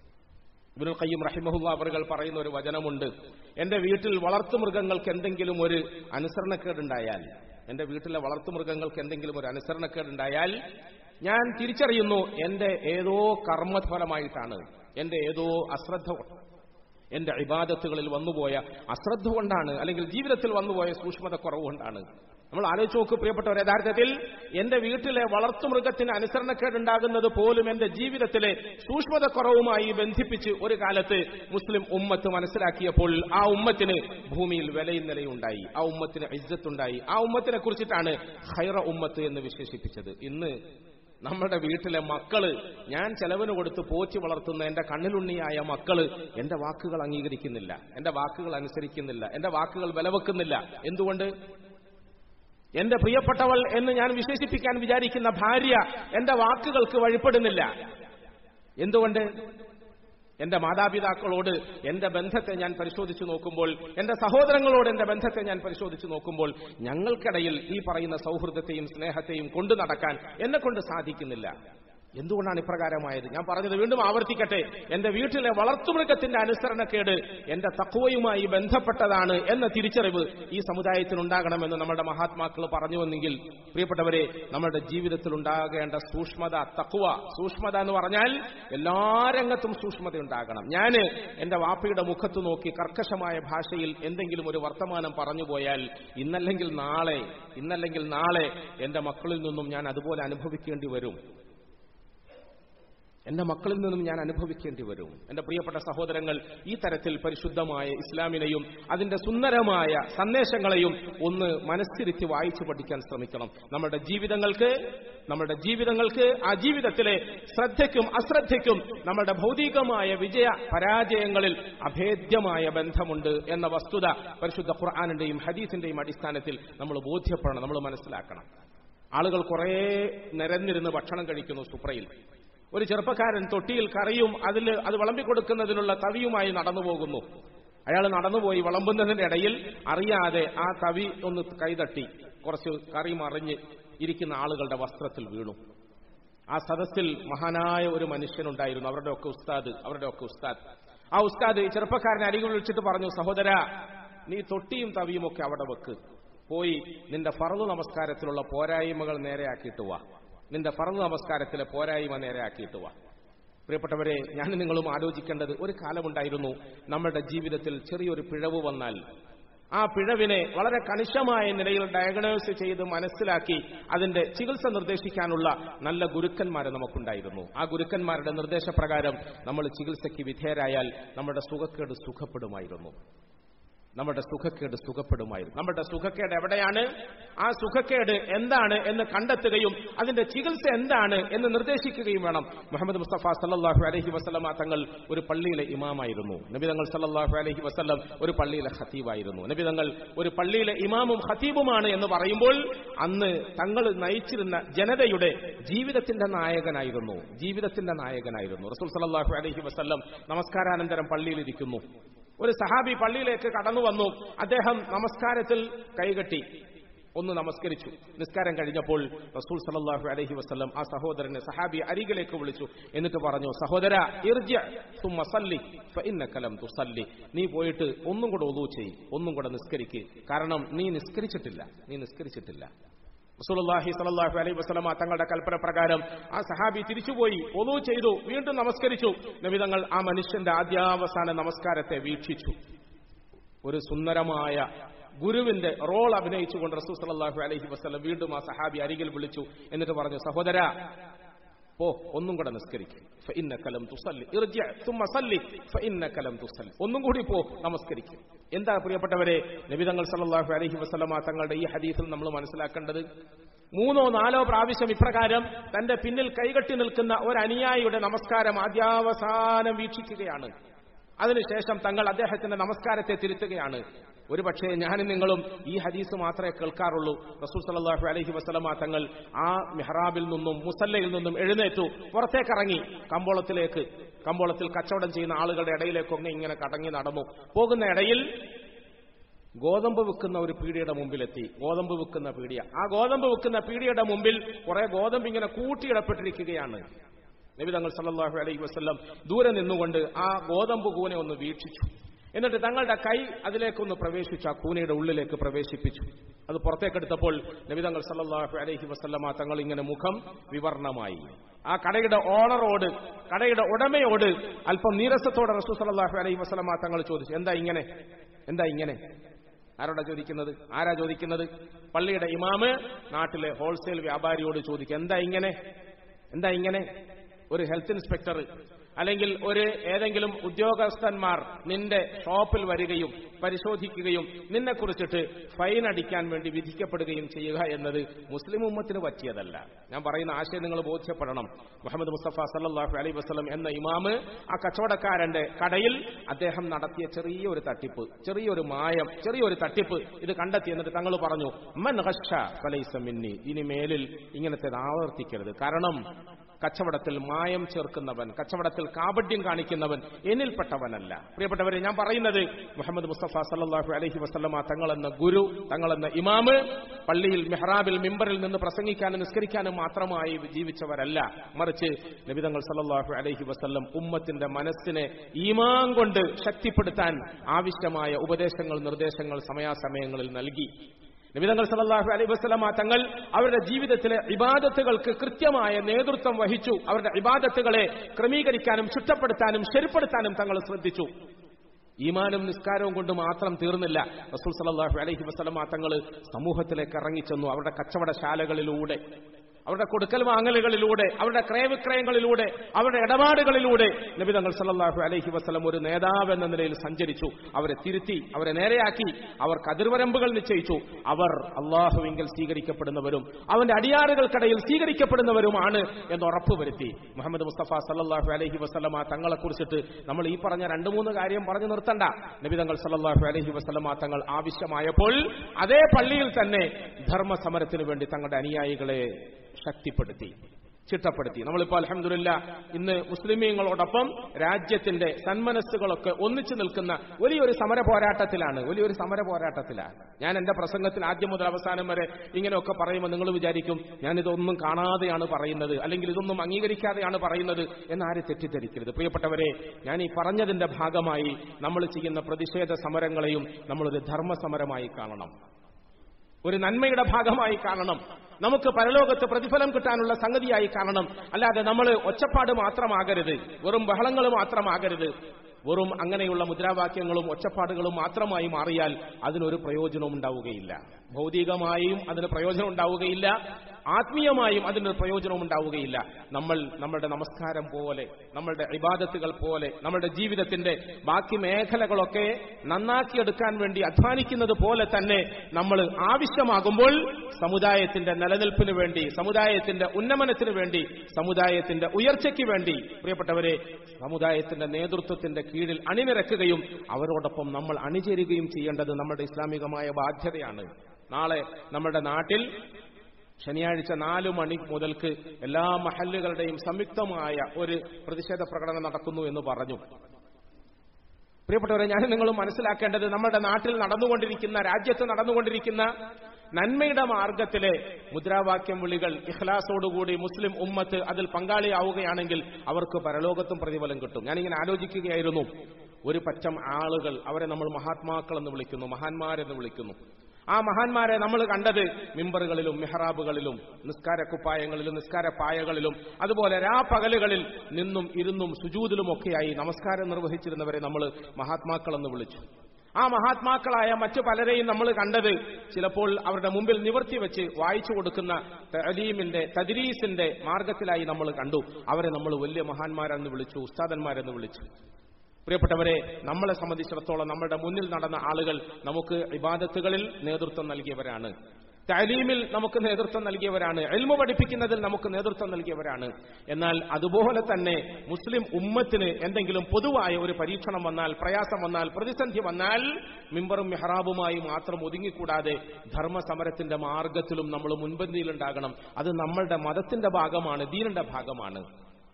ഇബ്നുൽ ഖയ്യിം റഹിമഹുല്ല അവറുകൾ പറയുന്ന ഒരു വചനമുണ്ട് എന്റെ വീട്ടിൽ വളർത്തുമൃഗങ്ങൾക്ക് എന്തെങ്കിലും ഒരു അനുസരണക്കേടുണ്ടായാൽ എന്റെ വീട്ടിലെ വളർത്തുമൃഗങ്ങൾക്ക് എന്തെങ്കിലും ഒരു അനുസരണക്കേടുണ്ടായാൽ ഞാൻ തിരിച്ചറിയുന്നു എന്റെ ഏതോ കർമ്മഫലമായിട്ടാണ് എന്റെ ഏതോ അശ്രദ്ധ കൊണ്ട് എന്റെ ഇബാദത്തുകളിൽ വന്നുപോയ അശ്രദ്ധ കൊണ്ടാണ് അല്ലെങ്കിൽ ജീവിതത്തിൽ വന്നുപോയ സൂക്ഷ്മത കുറവ് കൊണ്ടാണ് നമ്മൾ ആലോചിച്ച് നോക്ക് പ്രിയപ്പെട്ടവർ യഥാർത്ഥത്തിൽ എന്റെ വീട്ടിലെ വളർത്തുമൃഗത്തിന് അനുസരണക്കേടുണ്ടാകുന്നത് പോലും എന്റെ ജീവിതത്തിലെ സൂക്ഷ്മത കുറവുമായി ബന്ധിപ്പിച്ച് ഒരു കാലത്ത് മുസ്ലിം ഉമ്മത്ത് മനസ്സിലാക്കിയപ്പോൾ ആ ഉമ്മത്തിന് ഭൂമിയിൽ വിലയും നിലയും ഉണ്ടായി ആ ഉമ്മത്തിന് ഇജ്ജത്തുണ്ടായി ആ ഉമ്മത്തിനെ കുറിച്ചിട്ടാണ് ഹൈറ ഉമ്മത്ത് എന്ന് വിശേഷിപ്പിച്ചത് ഇന്ന് നമ്മുടെ വീട്ടിലെ മക്കള് ഞാൻ ചെലവിന് കൊടുത്ത് പോറ്റി വളർത്തുന്ന എന്റെ കണ്ണിലുണ്ണിയായ മക്കള് എന്റെ വാക്കുകൾ അംഗീകരിക്കുന്നില്ല എന്റെ വാക്കുകൾ അനുസരിക്കുന്നില്ല എന്റെ വാക്കുകൾ വിലവെക്കുന്നില്ല എന്തുകൊണ്ട് എന്റെ പ്രിയപ്പെട്ടവൾ എന്ന് ഞാൻ വിശേഷിപ്പിക്കാൻ വിചാരിക്കുന്ന ഭാര്യ എന്റെ വാക്കുകൾക്ക് വഴിപ്പെടുന്നില്ല എന്തുകൊണ്ട് എന്റെ മാതാപിതാക്കളോട് എന്റെ ബന്ധത്തെ ഞാൻ പരിശോധിച്ചു നോക്കുമ്പോൾ എന്റെ സഹോദരങ്ങളോട് എന്റെ ബന്ധത്തെ ഞാൻ പരിശോധിച്ചു നോക്കുമ്പോൾ ഞങ്ങൾക്കിടയിൽ ഈ പറയുന്ന സൗഹൃദത്തെയും സ്നേഹത്തെയും കൊണ്ടു നടക്കാൻ എന്നെ കൊണ്ട് സാധിക്കുന്നില്ല എന്തുകൊണ്ടാണ് ഇപ്രകാരമായത് ഞാൻ പറഞ്ഞത് വീണ്ടും ആവർത്തിക്കട്ടെ എന്റെ വീട്ടിലെ വളർത്തുമൃഗത്തിന്റെ അനുസരണക്കേട് എന്റെ തക്കുവയുമായി ബന്ധപ്പെട്ടതാണ് എന്ന തിരിച്ചറിവ് ഈ സമുദായത്തിൽ ഉണ്ടാകണമെന്ന് നമ്മുടെ മഹാത്മാക്കൾ പറഞ്ഞുവെന്നെങ്കിൽ പ്രിയപ്പെട്ടവരെ നമ്മുടെ ജീവിതത്തിൽ ഉണ്ടാകേണ്ട സൂക്ഷ്മത തക്കുവ സൂക്ഷ്മത എന്ന് പറഞ്ഞാൽ എല്ലാ രംഗത്തും സൂക്ഷ്മത ഉണ്ടാകണം ഞാൻ എന്റെ വാപ്പയുടെ മുഖത്ത് നോക്കി കർക്കശമായ ഭാഷയിൽ എന്തെങ്കിലും ഒരു വർത്തമാനം പറഞ്ഞു പോയാൽ ഇന്നല്ലെങ്കിൽ നാളെ ഇന്നല്ലെങ്കിൽ നാളെ എന്റെ മക്കളിൽ നിന്നും ഞാൻ അതുപോലെ അനുഭവിക്കേണ്ടി വരും എന്റെ മക്കളിൽ നിന്നും ഞാൻ അനുഭവിക്കേണ്ടി വരും എന്റെ പ്രിയപ്പെട്ട സഹോദരങ്ങൾ ഈ തരത്തിൽ പരിശുദ്ധമായ ഇസ്ലാമിനെയും അതിന്റെ സുന്ദരമായ സന്ദേശങ്ങളെയും ഒന്ന് മനസ്സിരുത്തി വായിച്ചു പഠിക്കാൻ ശ്രമിക്കണം നമ്മുടെ ജീവിതങ്ങൾക്ക് നമ്മുടെ ജീവിതങ്ങൾക്ക് ആ ജീവിതത്തിലെ ശ്രദ്ധയ്ക്കും അശ്രദ്ധയ്ക്കും നമ്മുടെ ഭൗതികമായ വിജയ പരാജയങ്ങളിൽ അഭേദ്യമായ ബന്ധമുണ്ട് എന്ന വസ്തുത പരിശുദ്ധ ഖുർആാനിന്റെയും ഹദീസിന്റെയും അടിസ്ഥാനത്തിൽ നമ്മൾ ബോധ്യപ്പെടണം നമ്മൾ മനസ്സിലാക്കണം ആളുകൾ കുറേ നിരന്നിരുന്ന് ഭക്ഷണം കഴിക്കുന്നു സുപ്രയിൽ ഒരു ചെറുപ്പക്കാരൻ തൊട്ടിയിൽ കറിയും അതിൽ അത് വിളമ്പിക്കൊടുക്കുന്നതിനുള്ള തവിയുമായി നടന്നു പോകുന്നു അയാൾ നടന്നുപോയി വിളമ്പുന്നതിന്റെ ഇടയിൽ അറിയാതെ ആ തവി ഒന്ന് കൈതട്ടി കുറച്ച് കറി മറിഞ്ഞ് ഇരിക്കുന്ന ആളുകളുടെ വസ്ത്രത്തിൽ വീണു ആ സദസ്സിൽ മഹാനായ ഒരു മനുഷ്യനുണ്ടായിരുന്നു അവരുടെ ഒക്കെ ഉസ്താദ് അവരുടെ ഒക്കെ ഉസ്താദ് ആ ഉസ്താദ് ഈ ചെറുപ്പക്കാരനെ അരികിൽ വിളിച്ചിട്ട് പറഞ്ഞു സഹോദര നീ തൊട്ടിയും തവിയും ഒക്കെ അവിടെ വെക്ക് പോയി നിന്റെ ഫറു നമസ്കാരത്തിലുള്ള പോരായ്മകൾ നേരെയാക്കിയിട്ട് വാ നിന്റെ ഫറു നമസ്കാരത്തിലെ പോരായ്മ നേരെയാക്കിയിട്ട് വാ പ്രിയപ്പെട്ടവരെ ഞാൻ നിങ്ങളും ആലോചിക്കേണ്ടത് ഒരു കാലമുണ്ടായിരുന്നു നമ്മുടെ ജീവിതത്തിൽ ചെറിയൊരു പിഴവ് വന്നാൽ ആ പിഴവിനെ വളരെ കണിശമായ നിലയിൽ ഡയഗ്നോസ് ചെയ്ത് മനസ്സിലാക്കി അതിന്റെ ചികിത്സ നിർദ്ദേശിക്കാനുള്ള നല്ല ഗുരുക്കന്മാരെ നമുക്കുണ്ടായിരുന്നു ആ ഗുരുക്കന്മാരുടെ നിർദ്ദേശപ്രകാരം നമ്മൾ ചികിത്സയ്ക്ക് വിധേയരായാൽ നമ്മുടെ സുഖക്കേട് സുഖപ്പെടുമായിരുന്നു നമ്മുടെ സുഖക്കേട് സുഖപ്പെടുമായിരുന്നു നമ്മുടെ സുഖക്കേട് എവിടെയാണ് ആ സുഖക്കേട് എന്താണ് എന്ന് കണ്ടെത്തുകയും അതിന്റെ ചികിത്സ എന്താണ് എന്ന് നിർദ്ദേശിക്കുകയും വേണം മുഹമ്മദ് മുസ്തഫ സല്ലാഹു അലഹി വസ്ലമ തങ്ങൾ ഒരു പള്ളിയിലെ ഇമാമായിരുന്നു നബിതങ്ങൾ സല്ലാഹു അലഹി വസ്ലം ഒരു പള്ളിയിലെ ഖത്തീബായിരുന്നു നബിതങ്ങൾ ഒരു പള്ളിയിലെ ഇമാമും ഖത്തീബുമാണ് എന്ന് പറയുമ്പോൾ അന്ന് തങ്ങൾ നയിച്ചിരുന്ന ജനതയുടെ ജീവിതത്തിന്റെ നായകനായിരുന്നു ജീവിതത്തിന്റെ നായകനായിരുന്നു റസൂൽ സല്ലാഹു അലഹി വസ്ലം നമസ്കാരാനന്തരം പള്ളിയിലിരിക്കുന്നു ഒരു സഹാബി പള്ളിയിലേക്ക് കടന്നു വന്നു അദ്ദേഹം നമസ്കാരത്തിൽ കൈകെട്ടി ഒന്ന് നമസ്കരിച്ചു നിസ്കാരം കഴിഞ്ഞപ്പോൾ റസൂൽ സലല്ലാഹു അലഹി വസ്ലം ആ സഹോദരനെ സഹാബി അരികിലേക്ക് വിളിച്ചു എന്നിട്ട് പറഞ്ഞു സഹോദര ഇർജ തുമ്മസല്ലി കലം തുസല്ലി നീ പോയിട്ട് ഒന്നും കൂടെ ഒതു ചെയ് ഒന്നും കൂടെ നിസ്കരിക്ക് കാരണം നീ നിസ്കരിച്ചിട്ടില്ല നീ നിസ്കരിച്ചിട്ടില്ല റസൂലുള്ളാഹി സ്വല്ലല്ലാഹു അലൈഹി വസല്ലമ തങ്ങളുടെ കൽപ്പന പ്രകാരം ആ സഹാബി തിരിച്ചുപോയി ഒതു ചെയ്തു വീണ്ടും നമസ്കരിച്ചു നബിതങ്ങൾ ആ മനുഷ്യന്റെ ആദ്യാവസാന നമസ്കാരത്തെ വീക്ഷിച്ചു ഒരു സുന്ദരമായ ഗുരുവിന്റെ റോൾ അഭിനയിച്ചുകൊണ്ട് റസൂൽ സല്ലല്ലാഹു അലൈഹി വസല്ലം വീണ്ടും ആ സഹാബി അരികിൽ വിളിച്ചു എന്നിട്ട് പറഞ്ഞു സഹോദര പോ ഒന്നും കൂടെ നിസ്കരിക്കും കലം തുസല്ലി സല്ലി കലം തുസല്ലി ഒന്നും കൂടി പോ നമസ്കരിക്കും എന്താ പ്രിയപ്പെട്ടവരെ നബിതങ്ങൾ സല്ലല്ലാഹു അലൈഹി വസല്ലമ തങ്ങളുടെ ഈ ഹദീസിൽ നമ്മൾ മനസ്സിലാക്കേണ്ടത് മൂന്നോ നാലോ പ്രാവശ്യം ഇപ്രകാരം തന്റെ പിന്നിൽ കൈകെട്ടി നിൽക്കുന്ന ഒരു അനുയായിയുടെ നമസ്കാരം ആദ്യാവസാനം വീക്ഷിക്കുകയാണ് അതിനുശേഷം തങ്ങൾ അദ്ദേഹത്തിന്റെ നമസ്കാരത്തെ തിരുത്തുകയാണ് ഒരുപക്ഷെ ഞാനും നിങ്ങളും ഈ ഹദീസ് മാത്രമേ കേൾക്കാറുള്ളൂ റസൂൽ സലാഹു അലഹി വസ്ലമ തങ്ങൾ ആ മെഹ്റാബിൽ നിന്നും മുസല്ലയിൽ നിന്നും എഴുന്നേറ്റു പുറത്തേക്കിറങ്ങി കമ്പോളത്തിലേക്ക് കമ്പോളത്തിൽ കച്ചവടം ചെയ്യുന്ന ആളുകളുടെ ഇടയിലേക്കൊക്കെ ഇങ്ങനെ കടങ്ങി നടന്നു പോകുന്ന ഇടയിൽ ഗോതമ്പ് വിൽക്കുന്ന ഒരു പീടിയുടെ മുമ്പിലെത്തി ഗോതമ്പ് വിൽക്കുന്ന പീടിയ ആ ഗോതമ്പ് വിൽക്കുന്ന പീടിയുടെ മുമ്പിൽ കുറെ ഗോതമ്പ് ഇങ്ങനെ കൂട്ടിയിടപ്പെട്ടിരിക്കുകയാണ് നബി തങ്ങൾ സല്ലാഹു അലൈഹി വസ്ലം ദൂരെ നിന്നുകൊണ്ട് ആ ഗോതമ്പ് കൂനെ ഒന്ന് വീക്ഷിച്ചു എന്നിട്ട് തങ്ങളുടെ കൈ അതിലേക്കൊന്ന് പ്രവേശിച്ചു ആ കൂനയുടെ ഉള്ളിലേക്ക് പ്രവേശിപ്പിച്ചു അത് പുറത്തേക്കെടുത്തപ്പോൾ നബിതങ്ങൾ സല്ലാഹു അലൈഹി വസ്ലമ തങ്ങൾ ഇങ്ങനെ മുഖം വിവർണമായി ആ കടയുടെ ഓണറോട് കടയുടെ ഉടമയോട് അല്പം നീരസത്തോടെ റസൂ സല്ലാഹു അലൈഹി വസ്ലമ തങ്ങൾ ചോദിച്ചു എന്താ ഇങ്ങനെ എന്താ ഇങ്ങനെ ആരോടാ ചോദിക്കുന്നത് ആരാ ചോദിക്കുന്നത് പള്ളിയുടെ ഇമാമ് നാട്ടിലെ ഹോൾസെയിൽ വ്യാപാരിയോട് ചോദിക്കുക എന്താ ഇങ്ങനെ എന്താ ഇങ്ങനെ ഒരു ഹെൽത്ത് ഇൻസ്പെക്ടർ അല്ലെങ്കിൽ ഒരു ഏതെങ്കിലും ഉദ്യോഗസ്ഥന്മാർ നിന്റെ ഷോപ്പിൽ വരികയും പരിശോധിക്കുകയും നിന്നെ കുറിച്ചിട്ട് ഫൈൻ അടിക്കാൻ വേണ്ടി വിധിക്കപ്പെടുകയും ചെയ്യുക എന്നത് മുസ്ലിം ഉമ്മത്തിന് പറ്റിയതല്ല ഞാൻ പറയുന്ന ആശയം നിങ്ങൾ ബോധ്യപ്പെടണം മുഹമ്മദ് മുസ്തഫ സല്ലാഹു അലൈ വസ്ലം എന്ന ഇമാമ് ആ കച്ചവടക്കാരന്റെ കടയിൽ അദ്ദേഹം നടത്തിയ ചെറിയൊരു തട്ടിപ്പ് ചെറിയൊരു മായം ചെറിയൊരു തട്ടിപ്പ് ഇത് കണ്ടെത്തി എന്നിട്ട് തങ്ങൾ പറഞ്ഞു മൻ ഹഷ ഫലൈസ മിന്നി ഇനി മേലിൽ ഇങ്ങനത്തെ ആവർത്തിക്കരുത് കാരണം കച്ചവടത്തിൽ മായം ചേർക്കുന്നവൻ കച്ചവടത്തിൽ കാപട്യം കാണിക്കുന്നവൻ എന്നിൽപ്പെട്ടവനല്ല പ്രിയപ്പെട്ടവരെ ഞാൻ പറയുന്നത് മുഹമ്മദ് മുസ്തഫ സല്ലാഹു അലഹി വസ്ലമ തങ്ങളെന്ന ഗുരു തങ്ങളെന്ന ഇമാമ് പള്ളിയിൽ മെഹ്റാബിൽ മിമ്പറിൽ നിന്ന് പ്രസംഗിക്കാനും നിസ്കരിക്കാനും മാത്രമായി ജീവിച്ചവരല്ല മറിച്ച് നബിതങ്ങൾ സല്ലാഹു അലഹി വസ്ല്ലം ഉമ്മത്തിന്റെ മനസ്സിനെ ഈമാൻ കൊണ്ട് ശക്തിപ്പെടുത്താൻ ആവശ്യമായ ഉപദേശങ്ങൾ നിർദ്ദേശങ്ങൾ സമയാസമയങ്ങളിൽ നൽകി നബിതങ്ങൾ സല്ലല്ലാഹു അലൈഹി വസല്ലമ തങ്ങൾ അവരുടെ ജീവിതത്തിലെ ഇബാദത്തുകൾക്ക് കൃത്യമായ നേതൃത്വം വഹിച്ചു അവരുടെ ഇബാദത്തുകളെ ക്രമീകരിക്കാനും ചുറ്റപ്പെടുത്താനും ശരിപ്പെടുത്താനും തങ്ങൾ ശ്രദ്ധിച്ചു ഈമാനും നിസ്കാരവും കൊണ്ട് മാത്രം തീർന്നില്ല റസൂൽ സല്ലല്ലാഹു അലൈഹി വസല്ലമ തങ്ങൾ സമൂഹത്തിലേക്ക് ഇറങ്ങിച്ചെന്നു അവരുടെ കച്ചവടശാലകളിലൂടെ അവരുടെ കൊടുക്കൽ വാങ്ങലുകളിലൂടെ അവരുടെ ക്രയവിക്രയങ്ങളിലൂടെ അവരുടെ ഇടപാടുകളിലൂടെ നബിതങ്ങൾ സല്ലല്ലാഹു അലൈഹി വസല്ലം ഒരു നേതാവ് എന്ന നിലയിൽ സഞ്ചരിച്ചു അവരെ തിരുത്തി അവരെ നേരെയാക്കി അവർക്ക് അതിർവരമ്പുകൾ നിശ്ചയിച്ചു അവർ അള്ളാഹുവിങ്കിൽ സ്വീകരിക്കപ്പെടുന്നവരും അവന്റെ അടിയാറുകൾക്കിടയിൽ സ്വീകരിക്കപ്പെടുന്നവരുമാണ് എന്ന് ഉറപ്പുവരുത്തി മുഹമ്മദ് മുസ്തഫ സല്ലല്ലാഹു അലൈഹി വസല്ലമ തങ്ങളെ കുറിച്ചിട്ട് നമ്മൾ ഈ പറഞ്ഞ രണ്ടു മൂന്ന് കാര്യം പറഞ്ഞു നിർത്തണ്ട നബിതങ്ങൾ സല്ലല്ലാഹു അലൈഹി വസല്ലമ തങ്ങൾ ആവശ്യമായപ്പോൾ അതേ പള്ളിയിൽ തന്നെ ധർമ്മസമരത്തിന് വേണ്ടി തങ്ങളുടെ അനുയായികളെ ശക്തിപ്പെടുത്തി ചിട്ടപ്പെടുത്തി നമ്മളിപ്പോൾ അലഹമില്ല ഇന്ന് മുസ്ലിമീങ്ങളോടൊപ്പം രാജ്യത്തിന്റെ സന്മനസ്സുകളൊക്കെ ഒന്നിച്ചു നിൽക്കുന്ന വലിയൊരു സമര പോരാട്ടത്തിലാണ് വലിയൊരു സമര പോരാട്ടത്തിലാണ് ഞാൻ എന്റെ പ്രസംഗത്തിൽ ആദ്യം മുതൽ അവസാനം വരെ ഇങ്ങനെയൊക്കെ പറയുമ്പോൾ നിങ്ങൾ വിചാരിക്കും ഞാൻ ഇതൊന്നും കാണാതെയാണ് പറയുന്നത് അല്ലെങ്കിൽ ഇതൊന്നും അംഗീകരിക്കാതെയാണ് പറയുന്നത് എന്നാരും തെറ്റിദ്ധരിക്കരുത് പ്രിയപ്പെട്ടവരെ ഞാൻ ഈ പറഞ്ഞതിന്റെ ഭാഗമായി നമ്മൾ ചെയ്യുന്ന പ്രതിഷേധ സമരങ്ങളെയും നമ്മളൊരു ധർമ്മസമരമായി കാണണം ഒരു നന്മയുടെ ഭാഗമായി കാണണം നമുക്ക് പരലോകത്ത് പ്രതിഫലം കിട്ടാനുള്ള സംഗതിയായി കാണണം അല്ലാതെ നമ്മൾ ഒച്ചപ്പാട് മാത്രമാകരുത് വെറും ബഹളങ്ങൾ മാത്രമാകരുത് വെറും അങ്ങനെയുള്ള മുദ്രാവാക്യങ്ങളും ഒച്ചപ്പാടുകളും മാത്രമായി മാറിയാൽ അതിനൊരു പ്രയോജനവും ഉണ്ടാവുകയില്ല ഭൗതികമായും അതിന് പ്രയോജനം ഉണ്ടാവുകയില്ല ആത്മീയമായും അതിന് പ്രയോജനവും ഉണ്ടാവുകയില്ല നമ്മൾ നമ്മളുടെ നമസ്കാരം പോലെ നമ്മളുടെ ഇബാദത്തുകൾ പോലെ നമ്മളുടെ ജീവിതത്തിന്റെ ബാക്കി മേഖലകളൊക്കെ നന്നാക്കിയെടുക്കാൻ വേണ്ടി അധ്വാനിക്കുന്നത് പോലെ തന്നെ നമ്മൾ ആവശ്യമാകുമ്പോൾ സമുദായത്തിന്റെ നിലനിൽപ്പിന് വേണ്ടി സമുദായത്തിന്റെ ഉന്നമനത്തിന് വേണ്ടി സമുദായത്തിന്റെ ഉയർച്ചയ്ക്ക് വേണ്ടി പ്രിയപ്പെട്ടവരെ സമുദായത്തിന്റെ നേതൃത്വത്തിന്റെ കീഴിൽ അണിനിരക്കുകയും അവരോടൊപ്പം നമ്മൾ അണിചേരുകയും ചെയ്യേണ്ടത് നമ്മുടെ ഇസ്ലാമികമായ ബാധ്യതയാണ് നാളെ നമ്മുടെ നാട്ടിൽ ശനിയാഴ്ച നാലു മണി മുതൽക്ക് എല്ലാ മഹല്ലുകളുടെയും സംയുക്തമായ ഒരു പ്രതിഷേധ പ്രകടനം നടക്കുന്നു എന്ന് പറഞ്ഞു പ്രിയപ്പെട്ടവരെ ഞാൻ നിങ്ങൾ മനസ്സിലാക്കേണ്ടത് നമ്മുടെ നാട്ടിൽ നടന്നുകൊണ്ടിരിക്കുന്ന രാജ്യത്ത് നടന്നുകൊണ്ടിരിക്കുന്ന നന്മയുടെ മാർഗത്തിലെ മുദ്രാവാക്യം വിളികൾ ഇഖ്ലാസോടുകൂടി മുസ്ലിം ഉമ്മത്ത് അതിൽ പങ്കാളിയാവുകയാണെങ്കിൽ അവർക്ക് പരലോകത്തും പ്രതിഫലം കിട്ടും ഞാനിങ്ങനെ ആലോചിക്കുകയായിരുന്നു ഒരു പറ്റം ആളുകൾ അവരെ നമ്മൾ മഹാത്മാക്കൾ എന്ന് വിളിക്കുന്നു മഹാന്മാരെന്ന് വിളിക്കുന്നു ആ മഹാന്മാരെ നമ്മൾ കണ്ടത് മിമ്പറുകളിലും മെഹ്റാബുകളിലും നിസ്കാര കുപ്പായങ്ങളിലും നിസ്കാര പായകളിലും അതുപോലെ രാപ്പകലുകളിൽ നിന്നും ഇരുന്നും സുജൂതിലുമൊക്കെയായി നമസ്കാരം നിർവഹിച്ചിരുന്നവരെ നമ്മൾ മഹാത്മാക്കൾ എന്ന് വിളിച്ചു ആ മഹാത്മാക്കളായ മറ്റു പലരെയും നമ്മൾ കണ്ടത് ചിലപ്പോൾ അവരുടെ മുമ്പിൽ നിവർത്തി വെച്ച് വായിച്ചു കൊടുക്കുന്ന തലീമിന്റെ തദ്രീസിന്റെ മാർഗത്തിലായി നമ്മൾ കണ്ടു അവരെ നമ്മൾ വലിയ മഹാന്മാരെന്ന് വിളിച്ചു ഉസ്താദന്മാരെന്ന് വിളിച്ചു പ്രിയപ്പെട്ടവരെ നമ്മളെ സംബന്ധിച്ചിടത്തോളം നമ്മളുടെ മുന്നിൽ നടന്ന ആളുകൾ നമുക്ക് ഇബാദത്തുകളിൽ നേതൃത്വം നൽകിയവരാണ് താലീമിൽ നമുക്ക് നേതൃത്വം നൽകിയവരാണ് എൽമ പഠിപ്പിക്കുന്നതിൽ നമുക്ക് നേതൃത്വം നൽകിയവരാണ് എന്നാൽ അതുപോലെ തന്നെ മുസ്ലിം ഉമ്മത്തിന് എന്തെങ്കിലും പൊതുവായ ഒരു പരീക്ഷണം വന്നാൽ പ്രയാസം വന്നാൽ പ്രതിസന്ധി വന്നാൽ മിമ്പറും മെഹ്റാബുമായി മാത്രം ഒതുങ്ങിക്കൂടാതെ ധർമ്മസമരത്തിന്റെ മാർഗത്തിലും നമ്മൾ മുൻപന്തിയിലുണ്ടാകണം അത് നമ്മളുടെ മതത്തിന്റെ ഭാഗമാണ് ദീനിന്റെ ഭാഗമാണ്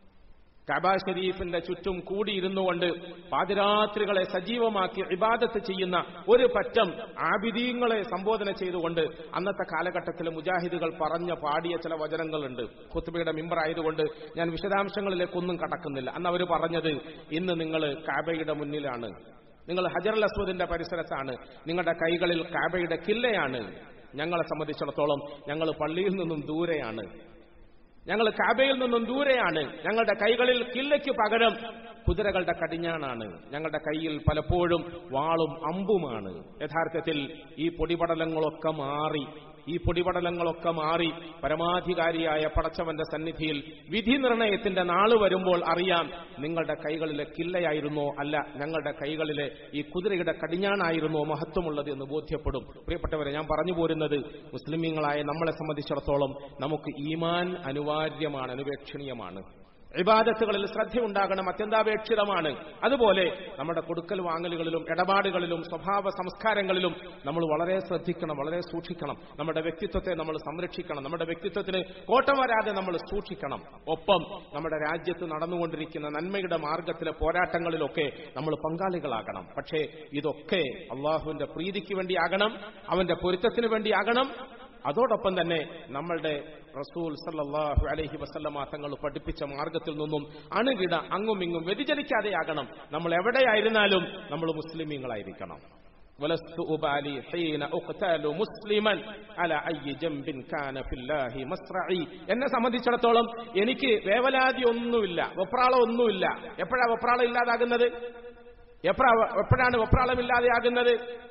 കബ ഷരീഫിന്റെ ചുറ്റും കൂടിയിരുന്നു കൊണ്ട് പാതിരാത്രികളെ സജീവമാക്കി ഇബാദത്ത് ചെയ്യുന്ന ഒരു പറ്റം ആബിദീങ്ങളെ സംബോധന ചെയ്തുകൊണ്ട് അന്നത്തെ കാലഘട്ടത്തിലെ മുജാഹിദുകൾ പറഞ്ഞ പാടിയ ചില വചനങ്ങളുണ്ട് ഖുത്ബയുടെ മിമ്പറായതുകൊണ്ട് ഞാൻ വിശദാംശങ്ങളിലേക്കൊന്നും കടക്കുന്നില്ല അന്ന് അവർ പറഞ്ഞത് ഇന്ന് നിങ്ങൾ കാബയുടെ മുന്നിലാണ് നിങ്ങൾ ഹജർ അൽ അസ്വദിന്റെ പരിസരത്താണ് നിങ്ങളുടെ കൈകളിൽ കാബയുടെ കില്ലയാണ് ഞങ്ങളെ സംബന്ധിച്ചിടത്തോളം ഞങ്ങൾ പള്ളിയിൽ നിന്നും ദൂരെയാണ് ഞങ്ങൾ കാബയിൽ നിന്നും ദൂരെയാണ് ഞങ്ങളുടെ കൈകളിൽ കില്ലയ്ക്ക് പകരം കുതിരകളുടെ കടിഞ്ഞാണാണ് ഞങ്ങളുടെ കയ്യിൽ പലപ്പോഴും വാളും അമ്പുമാണ് യഥാർത്ഥത്തിൽ ഈ പൊടിപടലങ്ങളൊക്കെ മാറി ഈ പൊടിപടലങ്ങളൊക്കെ മാറി പരമാധികാരിയായ പടച്ചവന്റെ സന്നിധിയിൽ വിധി നിർണയത്തിന്റെ നാള് വരുമ്പോൾ അറിയാം നിങ്ങളുടെ കൈകളിലെ കില്ലയായിരുന്നോ അല്ല ഞങ്ങളുടെ കൈകളിലെ ഈ കുതിരയുടെ കടിഞ്ഞാണായിരുന്നോ മഹത്വമുള്ളത് എന്ന് ബോധ്യപ്പെടും പ്രിയപ്പെട്ടവരെ ഞാൻ പറഞ്ഞു പോരുന്നത് മുസ്ലിമീങ്ങളായ നമ്മളെ സംബന്ധിച്ചിടത്തോളം നമുക്ക് ഈമാൻ അനിവാര്യമാണ് അനുപേക്ഷണീയമാണ് ഇബാദത്തുകളിൽ ശ്രദ്ധയുണ്ടാകണം അത്യന്താപേക്ഷിതമാണ് അതുപോലെ നമ്മുടെ കൊടുക്കൽ വാങ്ങലുകളിലും ഇടപാടുകളിലും സ്വഭാവ സംസ്കാരങ്ങളിലും നമ്മൾ വളരെ ശ്രദ്ധിക്കണം വളരെ സൂക്ഷിക്കണം നമ്മുടെ വ്യക്തിത്വത്തെ നമ്മൾ സംരക്ഷിക്കണം നമ്മുടെ വ്യക്തിത്വത്തിന് കോട്ടം വരാതെ നമ്മൾ സൂക്ഷിക്കണം ഒപ്പം നമ്മുടെ രാജ്യത്ത് നടന്നുകൊണ്ടിരിക്കുന്ന നന്മയുടെ മാർഗത്തിലെ പോരാട്ടങ്ങളിലൊക്കെ നമ്മൾ പങ്കാളികളാകണം പക്ഷേ ഇതൊക്കെ അള്ളാഹുവിന്റെ പ്രീതിക്ക് വേണ്ടിയാകണം അവന്റെ പൊരുത്തത്തിന് വേണ്ടിയാകണം അതോടൊപ്പം തന്നെ നമ്മളുടെ റസൂൽ സല്ലല്ലാഹു അലൈഹി വസല്ലമ തങ്ങൾ പഠിപ്പിച്ച മാർഗത്തിൽ നിന്നും അണുകിട അങ്ങും ഇങ്ങും വ്യതിചലിക്കാതെയാകണം നമ്മൾ എവിടെയായിരുന്നാലും നമ്മൾ മുസ്ലിമീങ്ങളായിരിക്കണം ولست أبالي حين أقتال مسلما على أي جنب كان في الله مصرعي എന്നെ സംബന്ധിച്ചിടത്തോളം എനിക്ക് വേവലാതി ഒന്നുമില്ല വെപ്രാളം ഒന്നുമില്ല എപ്പോഴാ വെപ്രാളം ഇല്ലാതാകുന്നത് എപ്പോഴാ എപ്പോഴാണ് വെപ്രാളമില്ലാതെയാകുന്നത്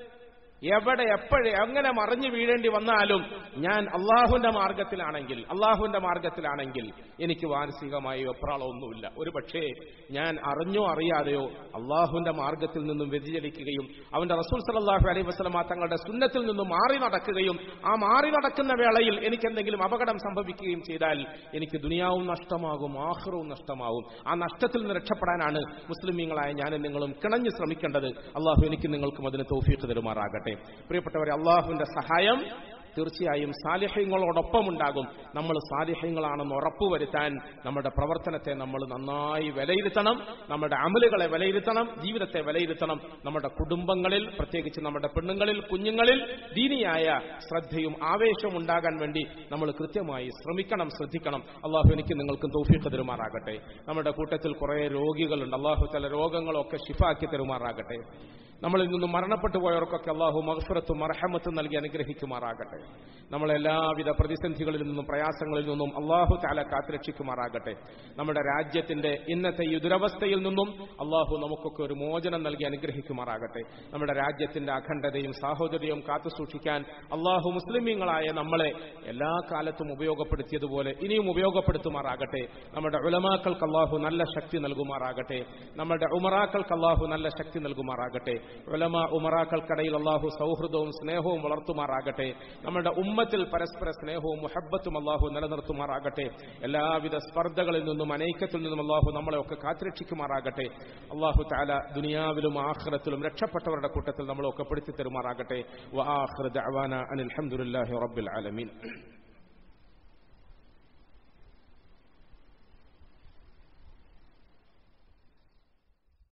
എവിടെ എപ്പോഴേ എങ്ങനെ മറിഞ്ഞു വീഴേണ്ടി വന്നാലും ഞാൻ അള്ളാഹുവിന്റെ മാർഗത്തിലാണെങ്കിൽ അള്ളാഹുവിന്റെ മാർഗത്തിലാണെങ്കിൽ എനിക്ക് മാനസികമായി വെപ്രാളമൊന്നുമില്ല ഒരു പക്ഷേ ഞാൻ അറിഞ്ഞോ അറിയാതെയോ അള്ളാഹുവിന്റെ മാർഗത്തിൽ നിന്നും വ്യതിചലിക്കുകയും അവന്റെ റസൂൽ സലാഹു അലൈഹി വസ്ലമ തങ്ങളുടെ സുന്നത്തിൽ നിന്നും മാറി നടക്കുകയും ആ മാറി നടക്കുന്ന വേളയിൽ എനിക്ക് എന്തെങ്കിലും അപകടം സംഭവിക്കുകയും ചെയ്താൽ എനിക്ക് ദുനിയാവും നഷ്ടമാകും ആഹ്റവും നഷ്ടമാകും ആ നഷ്ടത്തിൽ നിന്ന് രക്ഷപ്പെടാനാണ് മുസ്ലിമീങ്ങളായ ഞാനും നിങ്ങളും കിണഞ്ഞു ശ്രമിക്കേണ്ടത് അള്ളാഹു എനിക്ക് നിങ്ങൾക്കും അതിന് തോഫീക്ക് തരുമാറാകട്ടെ പ്രിയപ്പെട്ടവരെ അള്ളാഹുവിന്റെ സഹായം തീർച്ചയായും സാലിഹ്യങ്ങളോടൊപ്പം ഉണ്ടാകും നമ്മൾ സാലിഹ്യങ്ങളാണെന്ന് ഉറപ്പുവരുത്താൻ നമ്മുടെ പ്രവർത്തനത്തെ നമ്മൾ നന്നായി വിലയിരുത്തണം നമ്മുടെ അമലുകളെ വിലയിരുത്തണം ജീവിതത്തെ വിലയിരുത്തണം നമ്മുടെ കുടുംബങ്ങളിൽ പ്രത്യേകിച്ച് നമ്മുടെ പെണ്ണുങ്ങളിൽ കുഞ്ഞുങ്ങളിൽ ദീനിയായ ശ്രദ്ധയും ആവേശവും ഉണ്ടാകാൻ വേണ്ടി നമ്മൾ കൃത്യമായി ശ്രമിക്കണം ശ്രദ്ധിക്കണം അള്ളാഹു എനിക്ക് നിങ്ങൾക്കും തൗഫീഖ് തരുമാറാകട്ടെ നമ്മുടെ കൂട്ടത്തിൽ കുറെ രോഗികളുണ്ട് അള്ളാഹു ചില രോഗങ്ങളൊക്കെ ഷിഫാക്കി തരുമാറാകട്ടെ നമ്മളിൽ നിന്നും മരണപ്പെട്ടു പോയവർക്കൊക്കെ അള്ളാഹു മഹഫറത്തും മർഹമത്തും നൽകി അനുഗ്രഹിക്കുമാറാകട്ടെ നമ്മളെല്ലാവിധ പ്രതിസന്ധികളിൽ നിന്നും പ്രയാസങ്ങളിൽ നിന്നും അള്ളാഹു താല കാത്തുരക്ഷിക്കുമാറാകട്ടെ നമ്മുടെ രാജ്യത്തിന്റെ ഇന്നത്തെ ഈ ദുരവസ്ഥയിൽ നിന്നും അള്ളാഹു നമുക്കൊക്കെ ഒരു മോചനം നൽകി അനുഗ്രഹിക്കുമാറാകട്ടെ നമ്മുടെ രാജ്യത്തിന്റെ അഖണ്ഡതയും സാഹോദര്യവും കാത്തുസൂക്ഷിക്കാൻ അള്ളാഹു മുസ്ലിമീങ്ങളായ നമ്മളെ എല്ലാ കാലത്തും ഉപയോഗപ്പെടുത്തിയതുപോലെ ഇനിയും ഉപയോഗപ്പെടുത്തുമാറാകട്ടെ നമ്മുടെ ഉലമാക്കൾക്ക് അള്ളാഹു നല്ല ശക്തി നൽകുമാറാകട്ടെ നമ്മുടെ ഉമറാക്കൾക്ക് അള്ളാഹു നല്ല ശക്തി നൽകുമാറാകട്ടെ ഉലമ ഉമറാക്കൾക്കിടയിൽ അള്ളാഹു സൗഹൃദവും സ്നേഹവും വളർത്തുമാറാകട്ടെ നമ്മുടെ ഉമ്മത്തിൽ പരസ്പര സ്നേഹവും മുഹബത്തും അള്ളാഹു നിലനിർത്തുമാറാകട്ടെ എല്ലാവിധ സ്പർദ്ധകളിൽ നിന്നും അനൈക്യത്തിൽ നിന്നും അള്ളാഹു നമ്മളെ ഒക്കെ കാത്തിരക്ഷിക്കുമാറാകട്ടെ അള്ളാഹു താല ദുനിയാവിലും ആഖിറത്തിലും രക്ഷപ്പെട്ടവരുടെ കൂട്ടത്തിൽ നമ്മളൊക്കെ പെടുത്തി തരുമാറാകട്ടെ വ ആഖിറ ദഅവാന അനിൽ ഹംദുലില്ലാഹി റബ്ബിൽ ആലമീൻ